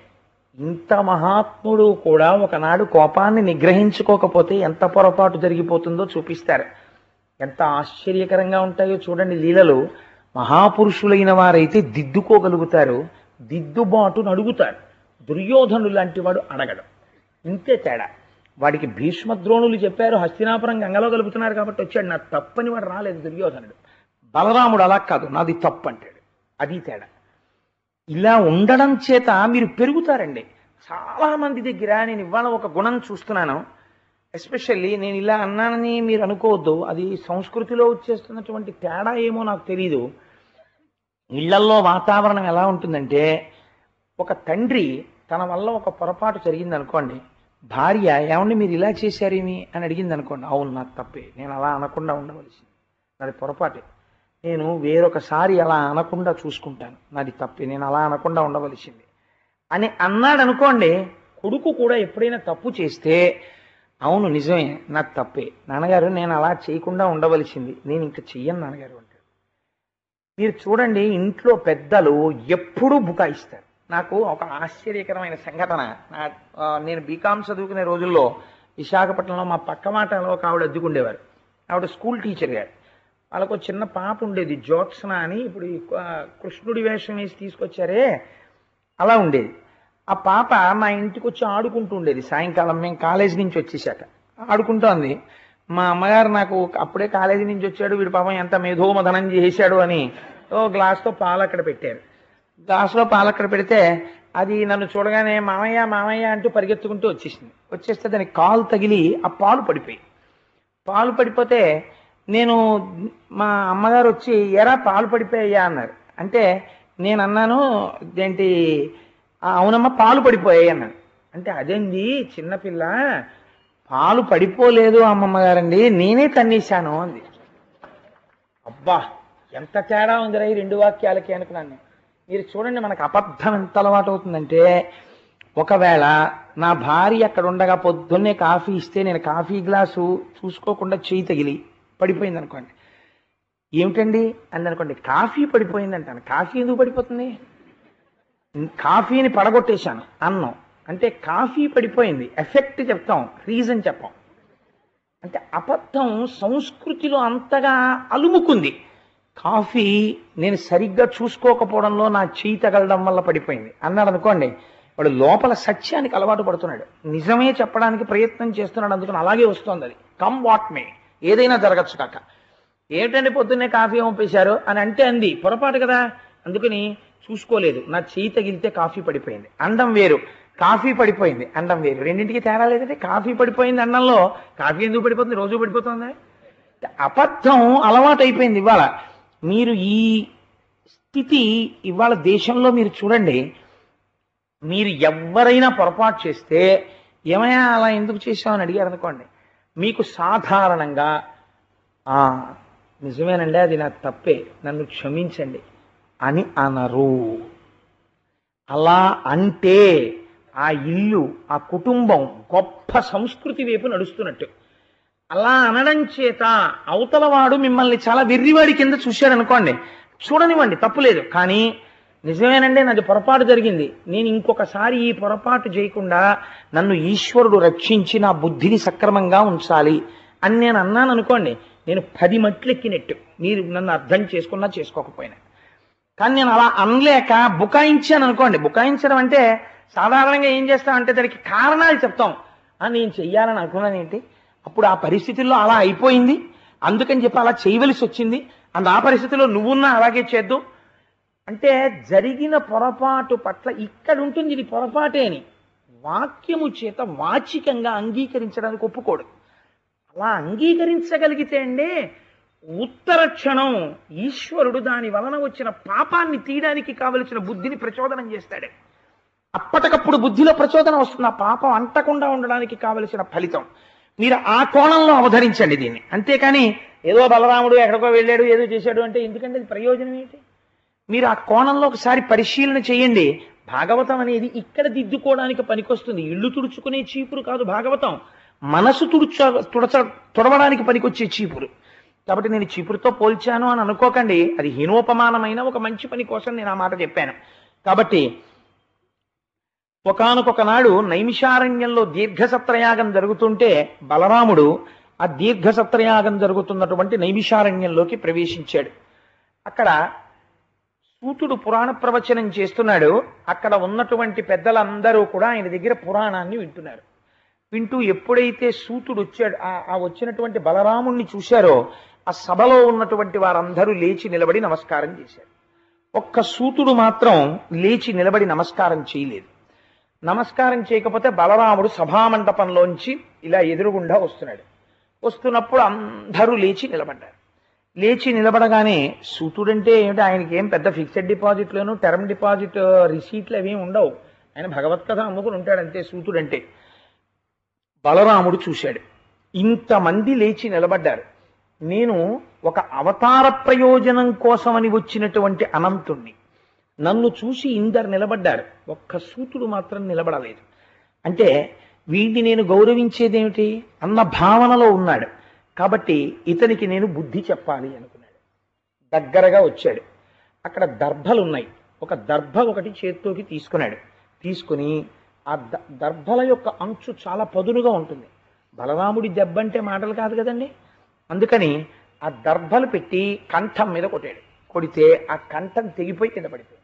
A: ఇంత మహాత్ముడు కూడా ఒకనాడు కోపాన్ని నిగ్రహించుకోకపోతే ఎంత పొరపాటు జరిగిపోతుందో చూపిస్తారు ఎంత ఆశ్చర్యకరంగా ఉంటాయో చూడండి లీలలు మహాపురుషులైన వారైతే దిద్దుకోగలుగుతారు దిద్దుబాటును అడుగుతారు దుర్యోధనుడు లాంటి వాడు అడగడం ఇంతే తేడా వాడికి భీష్మద్రోణులు చెప్పారు హస్తినాపురం గంగలో కలుపుతున్నారు కాబట్టి వచ్చాడు నా తప్పని వాడు రాలేదు దుర్యోధనుడు బలరాముడు అలా కాదు నాది తప్పు అంటాడు అది తేడా ఇలా ఉండడం చేత మీరు పెరుగుతారండి చాలా మంది దగ్గర నేను ఇవాళ ఒక గుణం చూస్తున్నాను ఎస్పెషల్లీ నేను ఇలా అన్నానని మీరు అనుకోవద్దు అది సంస్కృతిలో వచ్చేస్తున్నటువంటి తేడా ఏమో నాకు తెలియదు ఇళ్లల్లో వాతావరణం ఎలా ఉంటుందంటే ఒక తండ్రి తన వల్ల ఒక పొరపాటు జరిగింది అనుకోండి భార్య ఏమండి మీరు ఇలా చేశారేమి అని అడిగింది అనుకోండి అవును నాకు తప్పే నేను అలా అనకుండా ఉండవలసింది నాది పొరపాటే నేను వేరొకసారి అలా అనకుండా చూసుకుంటాను నాది తప్పే నేను అలా అనకుండా ఉండవలసింది అని అన్నాడు అనుకోండి కొడుకు కూడా ఎప్పుడైనా తప్పు చేస్తే అవును నిజమే నాకు తప్పే నాన్నగారు నేను అలా చేయకుండా ఉండవలసింది నేను ఇంకా చెయ్యను నాన్నగారు అంటాడు మీరు చూడండి ఇంట్లో పెద్దలు ఎప్పుడూ బుకాయిస్తారు నాకు ఒక ఆశ్చర్యకరమైన సంఘటన నా ఆ, నేను బీకామ్ చదువుకునే రోజుల్లో విశాఖపట్నంలో మా పక్క మాటలో ఒక ఆవిడ అద్దుకుండేవారు ఆవిడ స్కూల్ టీచర్ గారు వాళ్ళకు ఒక చిన్న పాప ఉండేది జ్యోత్స్న అని ఇప్పుడు ఈ, ఆ, కృష్ణుడి వేషం వేసి తీసుకొచ్చారే అలా ఉండేది ఆ పాప మా ఇంటికి వచ్చి ఆడుకుంటూ ఉండేది సాయంకాలం మేము కాలేజీ నుంచి వచ్చేసాక ఆడుకుంటోంది మా అమ్మగారు నాకు అప్పుడే కాలేజీ నుంచి వచ్చాడు వీడి పాపం ఎంత మేధోమధనం చేశాడు అని ఓ గ్లాస్తో పాలు అక్కడ పెట్టారు గ్లాసులో పాలు అక్కడ పెడితే అది నన్ను చూడగానే మామయ్య మామయ్య అంటూ పరిగెత్తుకుంటూ వచ్చేసింది వచ్చేస్తే దానికి కాలు తగిలి ఆ పాలు పడిపోయి పాలు పడిపోతే నేను మా అమ్మగారు వచ్చి ఎరా పాలు పడిపోయాయా అన్నారు అంటే నేను అన్నాను ఏంటి "ఆ, అవునమ్మా పాలు పడిపోయాయి అన్నాను అంటే అదేంది చిన్నపిల్ల పాలు పడిపోలేదు అమ్మమ్మ గారండి నేనే తన్నేశాను అంది అబ్బా ఎంత తేడా ఉందిరా ఈ రెండు వాక్యాలకి అనుకున్నాను నేను. మీరు చూడండి మనకు అబద్ధం ఎంత అలవాటు అవుతుందంటే ఒకవేళ నా భార్య అక్కడ ఉండగా పొద్దున్నే కాఫీ ఇస్తే నేను కాఫీ గ్లాసు చూసుకోకుండా చేయి తగిలి పడిపోయింది అనుకోండి ఏమిటండి అని అనుకోండి కాఫీ పడిపోయింది అంటాను కాఫీ ఎందుకు పడిపోతుంది కాఫీని పడగొట్టేశాను అన్నం అంటే కాఫీ పడిపోయింది ఎఫెక్ట్ చెప్తాం రీజన్ చెప్పాం అంటే అబద్ధం సంస్కృతిలో అంతగా అలుముకుంది కాఫీ నేను సరిగ్గా చూసుకోకపోవడంలో నా చేయి తగలడం వల్ల పడిపోయింది అన్నాడు అనుకోండి వాడు లోపల సత్యానికి అలవాటు పడుతున్నాడు నిజమే చెప్పడానికి ప్రయత్నం చేస్తున్నాడు అందుకని అలాగే వస్తుంది అది కమ్ వాట్ మే ఏదైనా జరగచ్చు కాక ఏమిటండి పొద్దున్నే కాఫీ పంపేశారు అని అంటే అంది పొరపాటు కదా అందుకని చూసుకోలేదు నా చేయి తగిలితే కాఫీ పడిపోయింది అండం వేరు కాఫీ పడిపోయింది అండం వేరు రెండింటికి తేడా లేదంటే కాఫీ పడిపోయింది అండంలో కాఫీ ఎందుకు పడిపోతుంది రోజు పడిపోతుందా అబద్ధం అలవాటు అయిపోయింది ఇవాళ మీరు ఈ స్థితి ఇవాళ దేశంలో మీరు చూడండి మీరు ఎవరైనా పొరపాటు చేస్తే ఏమయ్యా అలా ఎందుకు చేశామని అడిగారు అనుకోండి మీకు సాధారణంగా "ఆ, నిజమేనండి అది నా తప్పే నన్ను క్షమించండి అని అనరు అలా అంటే ఆ ఇల్లు ఆ కుటుంబం గొప్ప సంస్కృతి వైపు నడుస్తున్నట్టు అలా అనడం చేత అవతలవాడు మిమ్మల్ని చాలా వెర్రివాడి కింద చూశాడు అనుకోండి చూడనివ్వండి తప్పులేదు కానీ నిజమేనండి నాది పొరపాటు జరిగింది నేను ఇంకొకసారి ఈ పొరపాటు చేయకుండా నన్ను ఈశ్వరుడు రక్షించి నా బుద్ధిని సక్రమంగా ఉంచాలి అని నేను అన్నాను అనుకోండి నేను పది మట్లు ఎక్కినట్టు మీరు నన్ను అర్థం చేసుకున్నా చేసుకోకపోయినా కానీ నేను అలా అనలేక బుకాయించాను అనుకోండి బుకాయించడం అంటే సాధారణంగా ఏం చేస్తామంటే దానికి కారణాలు చెప్తాం ఆ నేను చెయ్యాలని అనుకున్నాను ఏంటి అప్పుడు ఆ పరిస్థితుల్లో అలా అయిపోయింది అందుకని చెప్పి అలా చేయవలసి వచ్చింది అండ్ ఆ పరిస్థితిలో నువ్వున్నా అలాగే చేద్దు అంటే జరిగిన పొరపాటు పట్ల ఇక్కడ ఉంటుంది ఇది పొరపాటే అని వాక్యము చేత వాచికంగా అంగీకరించడానికి ఒప్పుకోడు అలా అంగీకరించగలిగితే అండి ఉత్తర క్షణం ఈశ్వరుడు దాని వలన వచ్చిన పాపాన్ని తీయడానికి కావలసిన బుద్ధిని ప్రచోదనం చేస్తాడు అప్పటికప్పుడు బుద్ధిలో ప్రచోదనం వస్తుంది ఆ పాపం అంటకుండా ఉండడానికి కావలసిన ఫలితం మీరు ఆ కోణంలో అవధరించండి దీన్ని అంతేకాని ఏదో బలరాముడు ఎక్కడికో వెళ్ళాడు ఏదో చేశాడు అంటే ఎందుకంటే అది ప్రయోజనం ఏంటి మీరు ఆ కోణంలో ఒకసారి పరిశీలన చేయండి భాగవతం అనేది ఇక్కడ దిద్దుకోవడానికి పనికొస్తుంది ఇల్లు తుడుచుకునే చీపురు కాదు భాగవతం మనసు తుడుచ తుడచ తుడవడానికి పనికొచ్చే చీపురు కాబట్టి నేను చీపురుతో పోల్చాను అని అనుకోకండి అది హీనోపమానమైన ఒక మంచి పని కోసం నేను ఆ మాట చెప్పాను కాబట్టి ఒకనొక నాడు నైమిషారణ్యంలో దీర్ఘసత్రయాగం జరుగుతుంటే బలరాముడు ఆ దీర్ఘసత్రయాగం జరుగుతున్నటువంటి నైమిషారణ్యంలోకి ప్రవేశించాడు అక్కడ సూతుడు పురాణ ప్రవచనం చేస్తున్నాడు అక్కడ ఉన్నటువంటి పెద్దలందరూ కూడా ఆయన దగ్గర పురాణాన్ని వింటున్నారు వింటూ ఎప్పుడైతే సూతుడు వచ్చాడు ఆ- ఆ వచ్చినటువంటి బలరాముణ్ణి చూశారో ఆ సభలో ఉన్నటువంటి వారందరూ లేచి నిలబడి నమస్కారం చేశారు ఒక్క సూతుడు మాత్రం లేచి నిలబడి నమస్కారం చేయలేదు నమస్కారం చేయకపోతే బలరాముడు సభామండపంలోంచి ఇలా ఎదురుగుండా వస్తున్నాడు వస్తున్నప్పుడు అందరూ లేచి నిలబడ్డారు లేచి నిలబడగానే సూతుడంటే ఏమిటి ఆయనకి ఏం పెద్ద ఫిక్స్డ్ డిపాజిట్లను టర్మ్ డిపాజిట్ రిసీట్లు అవి ఉండవు ఆయన భగవత్కథ అమ్ముకుని ఉంటాడు అంతే సూతుడంటే బలరాముడు చూశాడు ఇంతమంది లేచి నిలబడ్డారు నేను ఒక అవతార ప్రయోజనం కోసమని వచ్చినటువంటి అనంతుణ్ణి నన్ను చూసి ఇందరు నిలబడ్డారు ఒక్క సూతుడు మాత్రం నిలబడలేదు అంటే వీడిని నేను గౌరవించేదేమిటి అన్న భావనలో ఉన్నాడు కాబట్టి ఇతనికి నేను బుద్ధి చెప్పాలి అనుకున్నాడు దగ్గరగా వచ్చాడు అక్కడ దర్భలు ఉన్నాయి ఒక దర్భ ఒకటి చేత్తోకి తీసుకున్నాడు తీసుకుని ఆ ద- దర్భల యొక్క అంచు చాలా పదునుగా ఉంటుంది బలరాముడి దెబ్బ అంటే మాటలు కాదు కదండి అందుకని ఆ దర్భలు పెట్టి కంఠం మీద కొట్టాడు కొడితే ఆ కంఠం తెగిపోయి కింద పడిపోయింది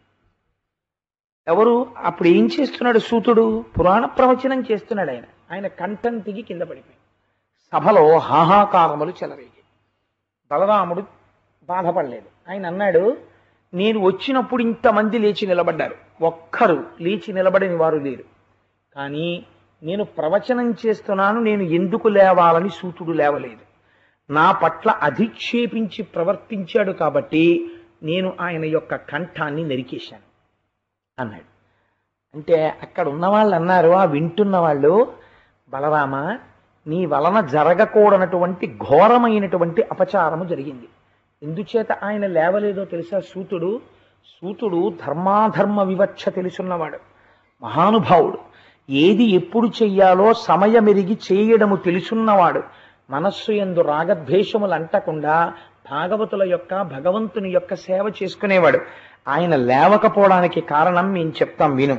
A: ఎవరు అప్పుడు ఏం చేస్తున్నాడు సూతుడు పురాణ ప్రవచనం చేస్తున్నాడు ఆయన ఆయన కంఠం తెగి కింద పడిపోయింది సభలో హాహాకారములు చెలరేగి బలరాముడు బాధపడలేదు ఆయన అన్నాడు నేను వచ్చినప్పుడు ఇంతమంది లేచి నిలబడ్డారు ఒక్కరు లేచి నిలబడని వారు లేరు కానీ నేను ప్రవచనం చేస్తున్నాను నేను ఎందుకు లేవాలని సూతుడు లేవలేదు నా పట్ల అధిక్షేపించి ప్రవర్తించాడు కాబట్టి నేను ఆయన యొక్క కంఠాన్ని నరికేశాను అన్నాడు అంటే అక్కడ ఉన్న వాళ్ళు అన్నారు ఆ వింటున్న వాళ్ళు బలరామ నీ వలన జరగకూడనటువంటి ఘోరమైనటువంటి అపచారము జరిగింది ఎందుచేత ఆయన లేవలేదో తెలుసా సూతుడు సూతుడు ధర్మాధర్మ వివక్ష తెలుసున్నవాడు మహానుభావుడు ఏది ఎప్పుడు చెయ్యాలో సమయమెరిగి చేయడము తెలుసున్నవాడు మనస్సు ఎందు రాగద్వేషములు అంటకుండా భాగవతుల యొక్క భగవంతుని యొక్క సేవ చేసుకునేవాడు ఆయన లేవకపోవడానికి కారణం మేము చెప్తాం విను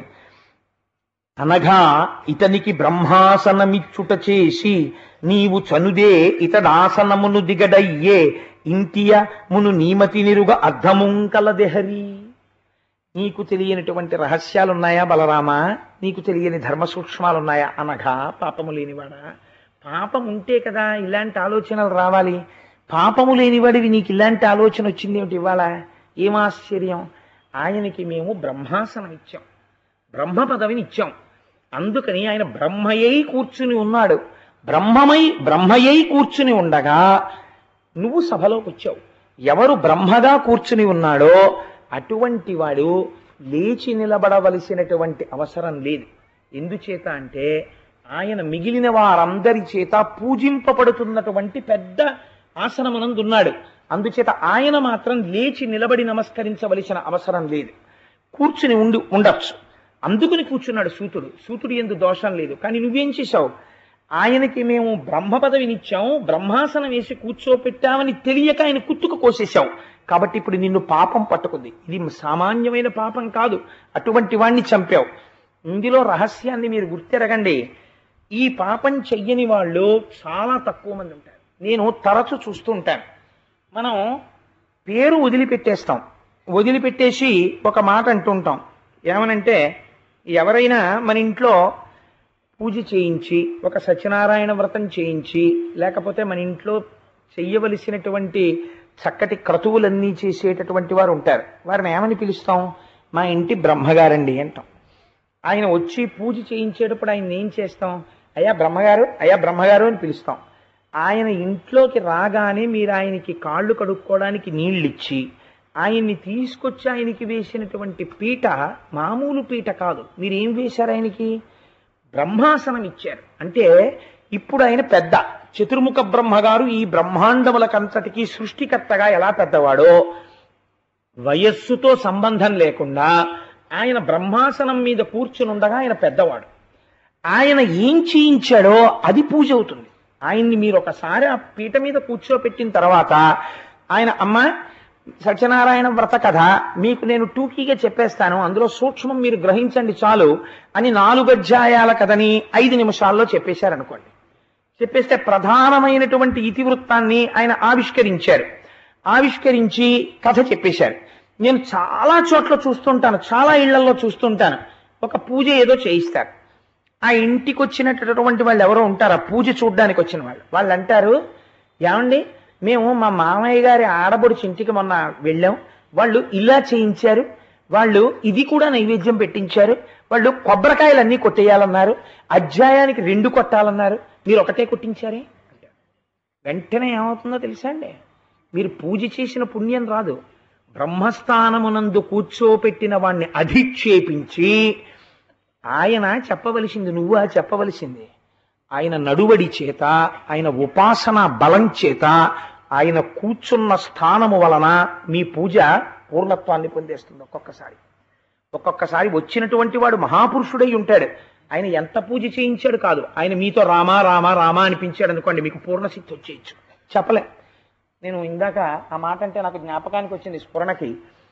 A: అనగా ఇతనికి బ్రహ్మాసనమిచ్చుట చేసి నీవు చనుదే ఇతడాసనమును దిగడయ్యే ఇంతియ మును నీమతి నిరుగ అర్ధముంకలదెహరి నీకు తెలియనటువంటి రహస్యాలున్నాయా బలరామా నీకు తెలియని ధర్మ సూక్ష్మాలున్నాయా అనగా పాపము లేనివాడా పాపం ఉంటే కదా ఇలాంటి ఆలోచనలు రావాలి పాపము లేనివాడివి నీకు ఇలాంటి ఆలోచన వచ్చింది ఏమిటి ఇవాళ ఏం ఆశ్చర్యం ఆయనకి మేము బ్రహ్మాసనం ఇచ్చాం బ్రహ్మ పదవిని ఇచ్చాం అందుకని ఆయన బ్రహ్మయ్యై కూర్చుని ఉన్నాడు బ్రహ్మమై బ్రహ్మయ్యై కూర్చుని ఉండగా నువ్వు సభలోకి వచ్చావు ఎవరు బ్రహ్మగా కూర్చుని ఉన్నాడో అటువంటి వాడు లేచి నిలబడవలసినటువంటి అవసరం లేదు ఎందుచేత అంటే ఆయన మిగిలిన వారందరి చేత పూజింపబడుతున్నటువంటి పెద్ద ఆసనమనందున్నాడు అందుచేత ఆయన మాత్రం లేచి నిలబడి నమస్కరించవలసిన అవసరం లేదు కూర్చుని ఉండి ఉండొచ్చు అందుకుని కూర్చున్నాడు సూతుడు సూతుడు ఎందు దోషం లేదు కానీ నువ్వేం చేశావు ఆయనకి మేము బ్రహ్మ పదవినిచ్చాం బ్రహ్మాసనం వేసి కూర్చోపెట్టామని తెలియక ఆయన కుత్తుకు కోసేశాం కాబట్టి ఇప్పుడు నిన్ను పాపం పట్టుకుంది ఇది సామాన్యమైన పాపం కాదు అటువంటి వాణ్ణి చంపావు ఇందులో రహస్యాన్ని మీరు గుర్తెరగండి ఈ పాపం చెయ్యని వాళ్ళు చాలా తక్కువ మంది ఉంటారు నేను తరచు చూస్తూ ఉంటాను మనం పేరు వదిలిపెట్టేస్తాం వదిలిపెట్టేసి ఒక మాట అంటుంటాం ఏమనంటే ఎవరైనా మన ఇంట్లో పూజ చేయించి ఒక సత్యనారాయణ వ్రతం చేయించి లేకపోతే మన ఇంట్లో చెయ్యవలసినటువంటి చక్కటి క్రతువులన్నీ చేసేటటువంటి వారు ఉంటారు వారిని ఏమని పిలుస్తాం మా ఇంటి బ్రహ్మగారండి అంటాం ఆయన వచ్చి పూజ చేయించేటప్పుడు ఆయన ఏం చేస్తాం అయ్యా బ్రహ్మగారు అయ్యా బ్రహ్మగారు అని పిలుస్తాం ఆయన ఇంట్లోకి రాగానే మీరు ఆయనకి కాళ్ళు కడుక్కోవడానికి నీళ్ళు ఇచ్చి ఆయన్ని తీసుకొచ్చి ఆయనకి వేసినటువంటి పీట మామూలు పీట కాదు మీరు ఏం వేశారు ఆయనకి బ్రహ్మాసనం ఇచ్చారు అంటే ఇప్పుడు ఆయన పెద్ద చతుర్ముఖ బ్రహ్మగారు ఈ బ్రహ్మాండములకంతటికీ సృష్టికర్తగా ఎలా పెద్దవాడో వయస్సుతో సంబంధం లేకుండా ఆయన బ్రహ్మాసనం మీద కూర్చుని ఉండగా ఆయన పెద్దవాడు ఆయన ఏం చేయించాడో అది పూజ అవుతుంది ఆయన్ని మీరు ఒకసారి ఆ పీట మీద కూర్చోపెట్టిన తర్వాత ఆయన అమ్మ సత్యనారాయణ వ్రత కథ మీకు నేను టూకీగా చెప్పేస్తాను అందులో సూక్ష్మం మీరు గ్రహించండి చాలు అని నాలుగు అధ్యాయాల కథని ఐదు నిమిషాల్లో చెప్పేశారనుకోండి చెప్పేస్తే ప్రధానమైనటువంటి ఇతివృత్తాన్ని ఆయన ఆవిష్కరించారు ఆవిష్కరించి కథ చెప్పేశారు నేను చాలా చోట్ల చూస్తుంటాను చాలా ఇళ్లలో చూస్తుంటాను ఒక పూజ ఏదో చేయిస్తారు ఆ ఇంటికి వచ్చినటువంటి వాళ్ళు ఎవరో ఉంటారు ఆ పూజ చూడడానికి వచ్చిన వాళ్ళు వాళ్ళు అంటారు ఏమండి మేము మా మామయ్య గారి ఆడబడుచు ఇంటికి మొన్న వెళ్ళాం వాళ్ళు ఇలా చేయించారు వాళ్ళు ఇది కూడా నైవేద్యం పెట్టించారు వాళ్ళు కొబ్బరికాయలు అన్నీ కొట్టేయాలన్నారు అధ్యాయానికి రెండు కొట్టాలన్నారు మీరు ఒకటే కొట్టించారే వెంటనే ఏమవుతుందో తెలుసా అండి మీరు పూజ చేసిన పుణ్యం రాదు బ్రహ్మస్థానమునందు కూర్చోపెట్టిన వాణ్ణి అధిక్షేపించి ఆయన చెప్పవలసింది నువ్వా చెప్పవలసింది ఆయన నడువడి చేత ఆయన ఉపాసన బలం చేత ఆయన కూర్చున్న స్థానము వలన మీ పూజ పూర్ణత్వాన్ని పొందేస్తుంది ఒక్కొక్కసారి ఒక్కొక్కసారి వచ్చినటువంటి వాడు మహాపురుషుడై ఉంటాడు ఆయన ఎంత పూజ చేయించాడు కాదు ఆయన మీతో రామా రామా రామా అనిపించాడు అనుకోండి మీకు పూర్ణశక్తి వచ్చేయచ్చు చెప్పలే నేను ఇందాక ఆ మాట అంటే నాకు జ్ఞాపకానికి వచ్చింది స్ఫురణకి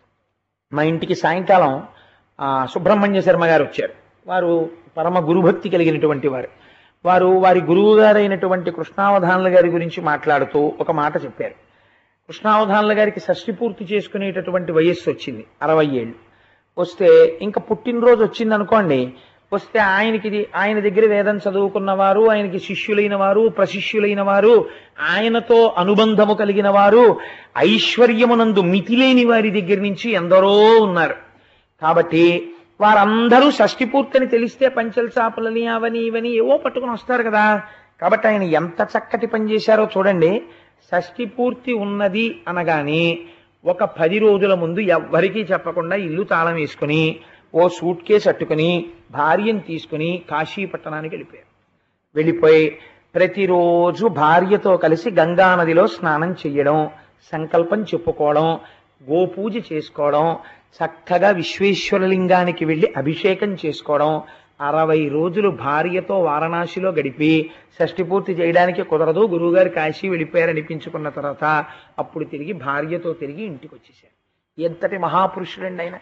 A: మా ఇంటికి సాయంకాలం ఆ, సుబ్రహ్మణ్య శర్మ గారు వచ్చారు వారు పరమ గురుభక్తి కలిగినటువంటి వారు వారు వారి గురువు గారైనటువంటి కృష్ణావధానుల గారి గురించి మాట్లాడుతూ ఒక మాట చెప్పారు కృష్ణావధానుల గారికి షష్ఠి పూర్తి చేసుకునేటటువంటి వయస్సు వచ్చింది అరవై ఏళ్ళు వస్తే ఇంకా పుట్టినరోజు వచ్చింది అనుకోండి వస్తే ఆయనకి ఇది- ఆయన దగ్గర వేదం చదువుకున్న వారు ఆయనకి శిష్యులైన వారు ప్రశిష్యులైన వారు ఆయనతో అనుబంధము కలిగిన వారు ఐశ్వర్యమునందు మితిలేని వారి దగ్గర నుంచి ఎందరో ఉన్నారు కాబట్టి వారందరూ షష్ఠి పూర్తని తెలిస్తే పంచల చాపలని అవని ఇవని ఏవో పట్టుకుని వస్తారు కదా కాబట్టి ఆయన ఎంత చక్కటి పని చేశారో చూడండి షష్ఠి పూర్తి ఉన్నది అనగానే ఒక పది రోజుల ముందు ఎవ్వరికీ చెప్పకుండా ఇల్లు తాళం వేసుకుని ఓ సూట్ కేసు అట్టుకుని భార్యను తీసుకుని కాశీ పట్టణానికి వెళ్ళిపోయారు వెళ్ళిపోయి ప్రతిరోజు భార్యతో కలిసి గంగా నదిలో స్నానం చెయ్యడం సంకల్పం చెప్పుకోవడం గోపూజ చేసుకోవడం చక్కగా విశ్వేశ్వరలింగానికి వెళ్ళి అభిషేకం చేసుకోవడం అరవై రోజులు భార్యతో వారణాసిలో గడిపి షష్ఠి పూర్తి చేయడానికి కుదరదు గురువుగారు కాశీ వెళ్ళిపోయారు అనిపించుకున్న తర్వాత అప్పుడు తిరిగి భార్యతో తిరిగి ఇంటికి వచ్చేసారు ఎంతటి మహాపురుషుడండి ఆయన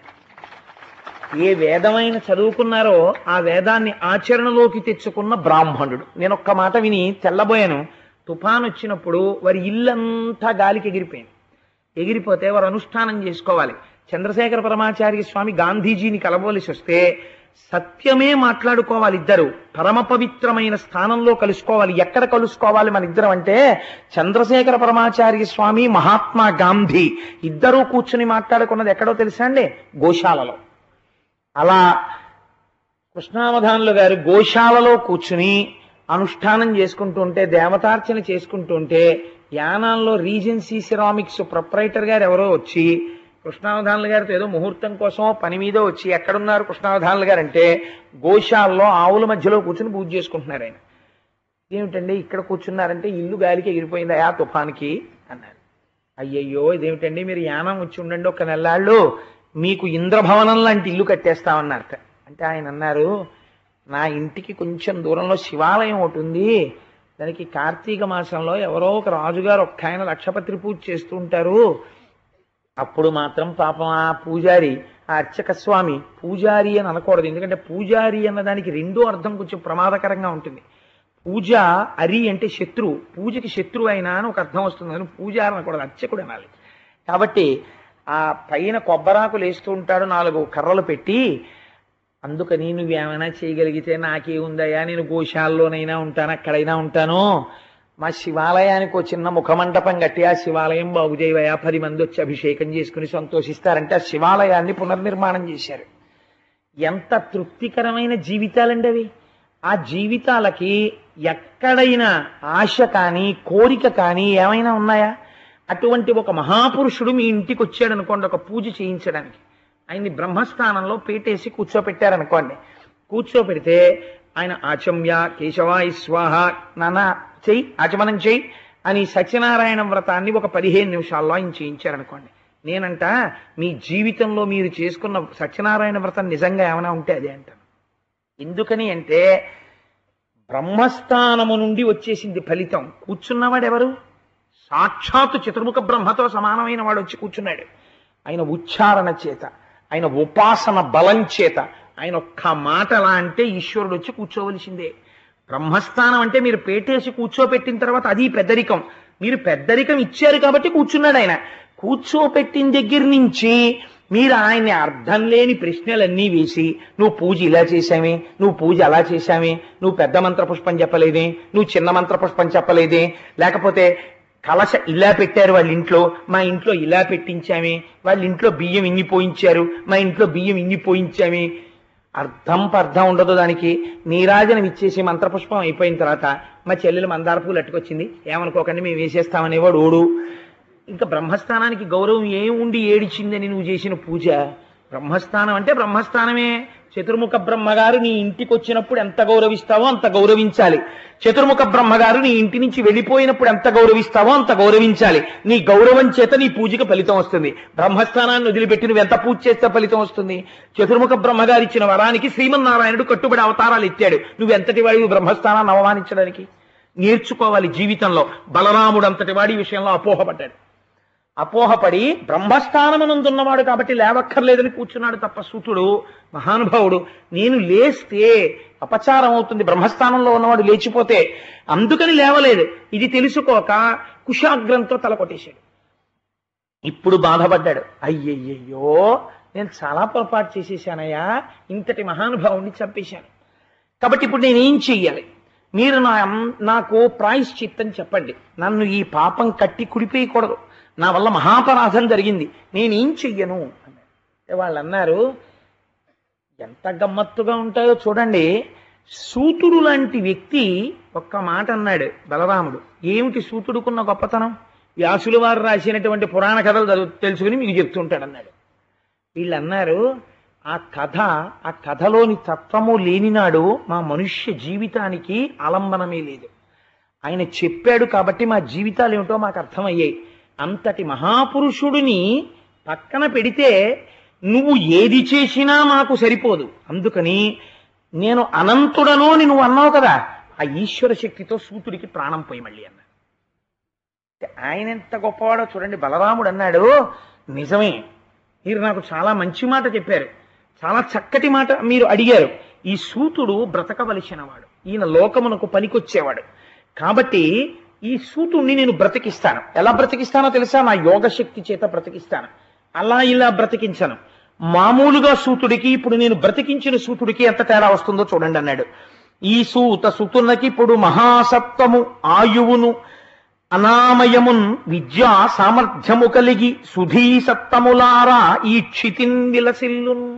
A: ఏ వేదమైన చదువుకున్నారో ఆ వేదాన్ని ఆచరణలోకి తెచ్చుకున్న బ్రాహ్మణుడు నేను ఒక్క మాట విని తెల్లబోయాను తుఫాన్ వచ్చినప్పుడు వారి ఇల్లంతా గాలికి ఎగిరిపోయింది ఎగిరిపోతే వారు అనుష్ఠానం చేసుకోవాలి చంద్రశేఖర పరమాచార్య స్వామి గాంధీజీని కలవలసి వస్తే సత్యమే మాట్లాడుకోవాలి ఇద్దరు పరమ పవిత్రమైన స్థానంలో కలుసుకోవాలి ఎక్కడ కలుసుకోవాలి మన ఇద్దరం అంటే చంద్రశేఖర పరమాచార్య స్వామి మహాత్మా గాంధీ ఇద్దరూ కూర్చుని మాట్లాడుకున్నది ఎక్కడో తెలుసా అండి గోశాలలో అలా కృష్ణావధానులు గారు గోశాలలో కూర్చుని అనుష్ఠానం చేసుకుంటూ ఉంటే దేవతార్చన చేసుకుంటూ ఉంటే యానాల్లో రీజెన్సీ సిరామిక్స్ ప్రొప్రైటర్ గారు ఎవరో వచ్చి కృష్ణావధానులు గారితో ఏదో ముహూర్తం కోసం పని మీద వచ్చి ఎక్కడున్నారు కృష్ణావధానులు గారు అంటే గోశాలలో ఆవుల మధ్యలో కూర్చుని పూజ చేసుకుంటున్నారు ఆయన ఏమిటండి ఇక్కడ కూర్చున్నారంటే ఇల్లు గాలికి ఎగిరిపోయింది ఆ తుఫానికి అన్నారు అయ్యయ్యో ఇదేమిటండి మీరు యానం వచ్చి ఉండండి ఒక నెల్లాళ్ళు మీకు ఇంద్రభవనం లాంటి ఇల్లు కట్టేస్తామన్నారట అంటే ఆయన అన్నారు నా ఇంటికి కొంచెం దూరంలో శివాలయం ఒకటి ఉంది దానికి కార్తీక మాసంలో ఎవరో ఒక రాజుగారు ఒక్క ఆయన లక్షపత్రి పూజ చేస్తూ ఉంటారు అప్పుడు మాత్రం పాపం ఆ పూజారి ఆ అర్చక స్వామి పూజారి అని అనకూడదు ఎందుకంటే పూజారి అన్నదానికి రెండో అర్థం కొంచెం ప్రమాదకరంగా ఉంటుంది పూజ అరి అంటే శత్రువు పూజకి శత్రువు అయినా అని ఒక అర్థం వస్తుంది కానీ పూజారి అనకూడదు అర్చకుడు అనాలి కాబట్టి ఆ పైన కొబ్బరాకులు వేస్తూ ఉంటాడు నాలుగు కర్రలు పెట్టి అందుకని నువ్వేమైనా చేయగలిగితే నాకేముందయ్యా నేను గోశాల్లోనైనా ఉంటాను అక్కడైనా ఉంటాను మా శివాలయానికి ఒక చిన్న ముఖమండపం కట్టి ఆ శివాలయం బాగు చేయవయా పది మంది వచ్చి అభిషేకం చేసుకుని సంతోషిస్తారంటే ఆ శివాలయాన్ని పునర్నిర్మాణం చేశారు ఎంత తృప్తికరమైన జీవితాలండి అవి ఆ జీవితాలకి ఎక్కడైనా ఆశ కానీ కోరిక కానీ ఏమైనా ఉన్నాయా అటువంటి ఒక మహాపురుషుడు మీ ఇంటికి వచ్చాడు అనుకోండి ఒక పూజ చేయించడానికి ఆయన్ని బ్రహ్మస్థానంలో పేటేసి కూర్చోపెట్టారనుకోండి కూర్చోపెడితే ఆయన ఆచమ్య కేశవాయ స్వాహ నాన్న చెయ్యి ఆచమనం చెయ్యి అని సత్యనారాయణ వ్రతాన్ని ఒక పదిహేను నిమిషాల్లో ఆయన చేయించారనుకోండి నేనంట మీ జీవితంలో మీరు చేసుకున్న సత్యనారాయణ వ్రతం నిజంగా ఏమైనా ఉంటే అదే అంటాను ఎందుకని అంటే బ్రహ్మస్థానము నుండి వచ్చేసింది ఫలితం కూర్చున్నవాడు ఎవరు సాక్షాత్తు చతుర్ముఖ బ్రహ్మతో సమానమైన వాడు వచ్చి కూర్చున్నాడు ఆయన ఉచ్చారణ చేత ఆయన ఉపాసన బలం చేత ఆయన ఒక్క మాట అలా అంటే ఈశ్వరుడు వచ్చి కూర్చోవలసిందే బ్రహ్మస్థానం అంటే మీరు పేటేసి కూర్చోపెట్టిన తర్వాత అది పెద్దరికం మీరు పెద్దరికం ఇచ్చారు కాబట్టి కూర్చున్నాడు ఆయన కూర్చోపెట్టిన దగ్గర నుంచి మీరు ఆయన్ని అర్థం లేని ప్రశ్నలన్నీ వేసి నువ్వు పూజ ఇలా చేశామే నువ్వు పూజ అలా చేశామే నువ్వు పెద్ద మంత్ర పుష్పం చెప్పలేదే నువ్వు చిన్న మంత్ర పుష్పం చెప్పలేదే లేకపోతే కలశ ఇలా పెట్టారు వాళ్ళ ఇంట్లో మా ఇంట్లో ఇలా పెట్టించామే వాళ్ళ ఇంట్లో బియ్యం ఇన్ని పోయించారు మా ఇంట్లో బియ్యం ఇన్ని పోయించామే అర్థం పర్థం ఉండదు దానికి నీరాజనం ఇచ్చేసి మంత్రపుష్పం అయిపోయిన తర్వాత మా చెల్లెలు మందార పూలు అట్టుకొచ్చింది ఏమనుకోకండి మేము వేసేస్తామనేవాడు ఓడు ఇంకా బ్రహ్మస్థానానికి గౌరవం ఏం ఉండి ఏడిచిందని నువ్వు చేసిన పూజ బ్రహ్మస్థానం అంటే బ్రహ్మస్థానమే చతుర్ముఖ బ్రహ్మగారు నీ ఇంటికి వచ్చినప్పుడు ఎంత గౌరవిస్తావో అంత గౌరవించాలి చతుర్ముఖ బ్రహ్మగారు నీ ఇంటి నుంచి వెళ్ళిపోయినప్పుడు ఎంత గౌరవిస్తావో అంత గౌరవించాలి నీ గౌరవం చేత నీ పూజకి ఫలితం వస్తుంది బ్రహ్మస్థానాన్ని వదిలిపెట్టి నువ్వు ఎంత పూజ చేస్తే ఫలితం వస్తుంది చతుర్ముఖ బ్రహ్మగారు ఇచ్చిన వరానికి శ్రీమన్నారాయణుడు కట్టుబడి అవతారాలు ఎత్తాడు నువ్వు ఎంతటి వాడివి బ్రహ్మస్థానాన్ని అవమానించడానికి నేర్చుకోవాలి జీవితంలో బలరాముడు అంతటి వాడి ఈ విషయంలో అపోహపడ్డాడు అపోహపడి బ్రహ్మస్థానమునందున్నవాడు కాబట్టి లేవక్కర్లేదని కూర్చున్నాడు తప్ప సూతుడు మహానుభావుడు నేను లేస్తే అపచారం అవుతుంది బ్రహ్మస్థానంలో ఉన్నవాడు లేచిపోతే అందుకని లేవలేదు ఇది తెలుసుకోక కుశాగ్రంతో తల కొట్టేశాడు ఇప్పుడు బాధపడ్డాడు అయ్యయ్యయ్యో నేను చాలా పొరపాటు చేసేసానయ్యా ఇంతటి మహానుభావుణ్ణి చంపేశాను కాబట్టి ఇప్పుడు నేనేం చెయ్యాలి మీరు నా నాకు ప్రాయశ్చిత్తం చెప్పండి నన్ను ఈ పాపం కట్టి కుడిపేయకూడదు నా వల్ల మహాపరాధం జరిగింది నేనేం చెయ్యను అన్నారు వాళ్ళు అన్నారు ఎంత గమ్మత్తుగా ఉంటాయో చూడండి సూతుడు లాంటి వ్యక్తి ఒక్క మాట అన్నాడు బలరాముడు ఏమిటి సూతుడుకున్న గొప్పతనం వ్యాసుల వారు రాసినటువంటి పురాణ కథలు చదువు తెలుసుకుని మీకు చెప్తుంటాడు అన్నాడు వీళ్ళు అన్నారు ఆ కథ ఆ కథలోని తత్వము లేనినాడు మా మనుష్య జీవితానికి ఆలంబనమే లేదు ఆయన చెప్పాడు కాబట్టి మా జీవితాలు ఏమిటో మాకు అర్థమయ్యాయి అంతటి మహాపురుషుడిని పక్కన పెడితే నువ్వు ఏది చేసినా మాకు సరిపోదు అందుకని నేను అనంతుడను అని నువ్వు అన్నావు కదా ఆ ఈశ్వర శక్తితో సూతుడికి ప్రాణం పోయి మళ్ళీ అన్నాడు ఆయన ఎంత గొప్పవాడో చూడండి బలరాముడు అన్నాడు నిజమే మీరు నాకు చాలా మంచి మాట చెప్పారు చాలా చక్కటి మాట మీరు అడిగారు ఈ సూతుడు బ్రతకవలసిన వాడు ఈయన లోకమునకు పనికొచ్చేవాడు కాబట్టి ఈ సూతుడిని నేను బ్రతికిస్తాను ఎలా బ్రతికిస్తానో తెలుసా నా యోగ శక్తి చేత బ్రతికిస్తాను అలా ఇలా బ్రతికించను మామూలుగా సూతుడికి ఇప్పుడు నేను బ్రతికించిన సూతుడికి ఎంత తేడా వస్తుందో చూడండి అన్నాడు ఈ సూత సుతునకి ఇప్పుడు మహాసత్వము ఆయువును అనామయమున్ విద్యా సామర్థ్యము కలిగి సుధీ సత్తములారా ఈ క్షితిన్ విలసిల్లున్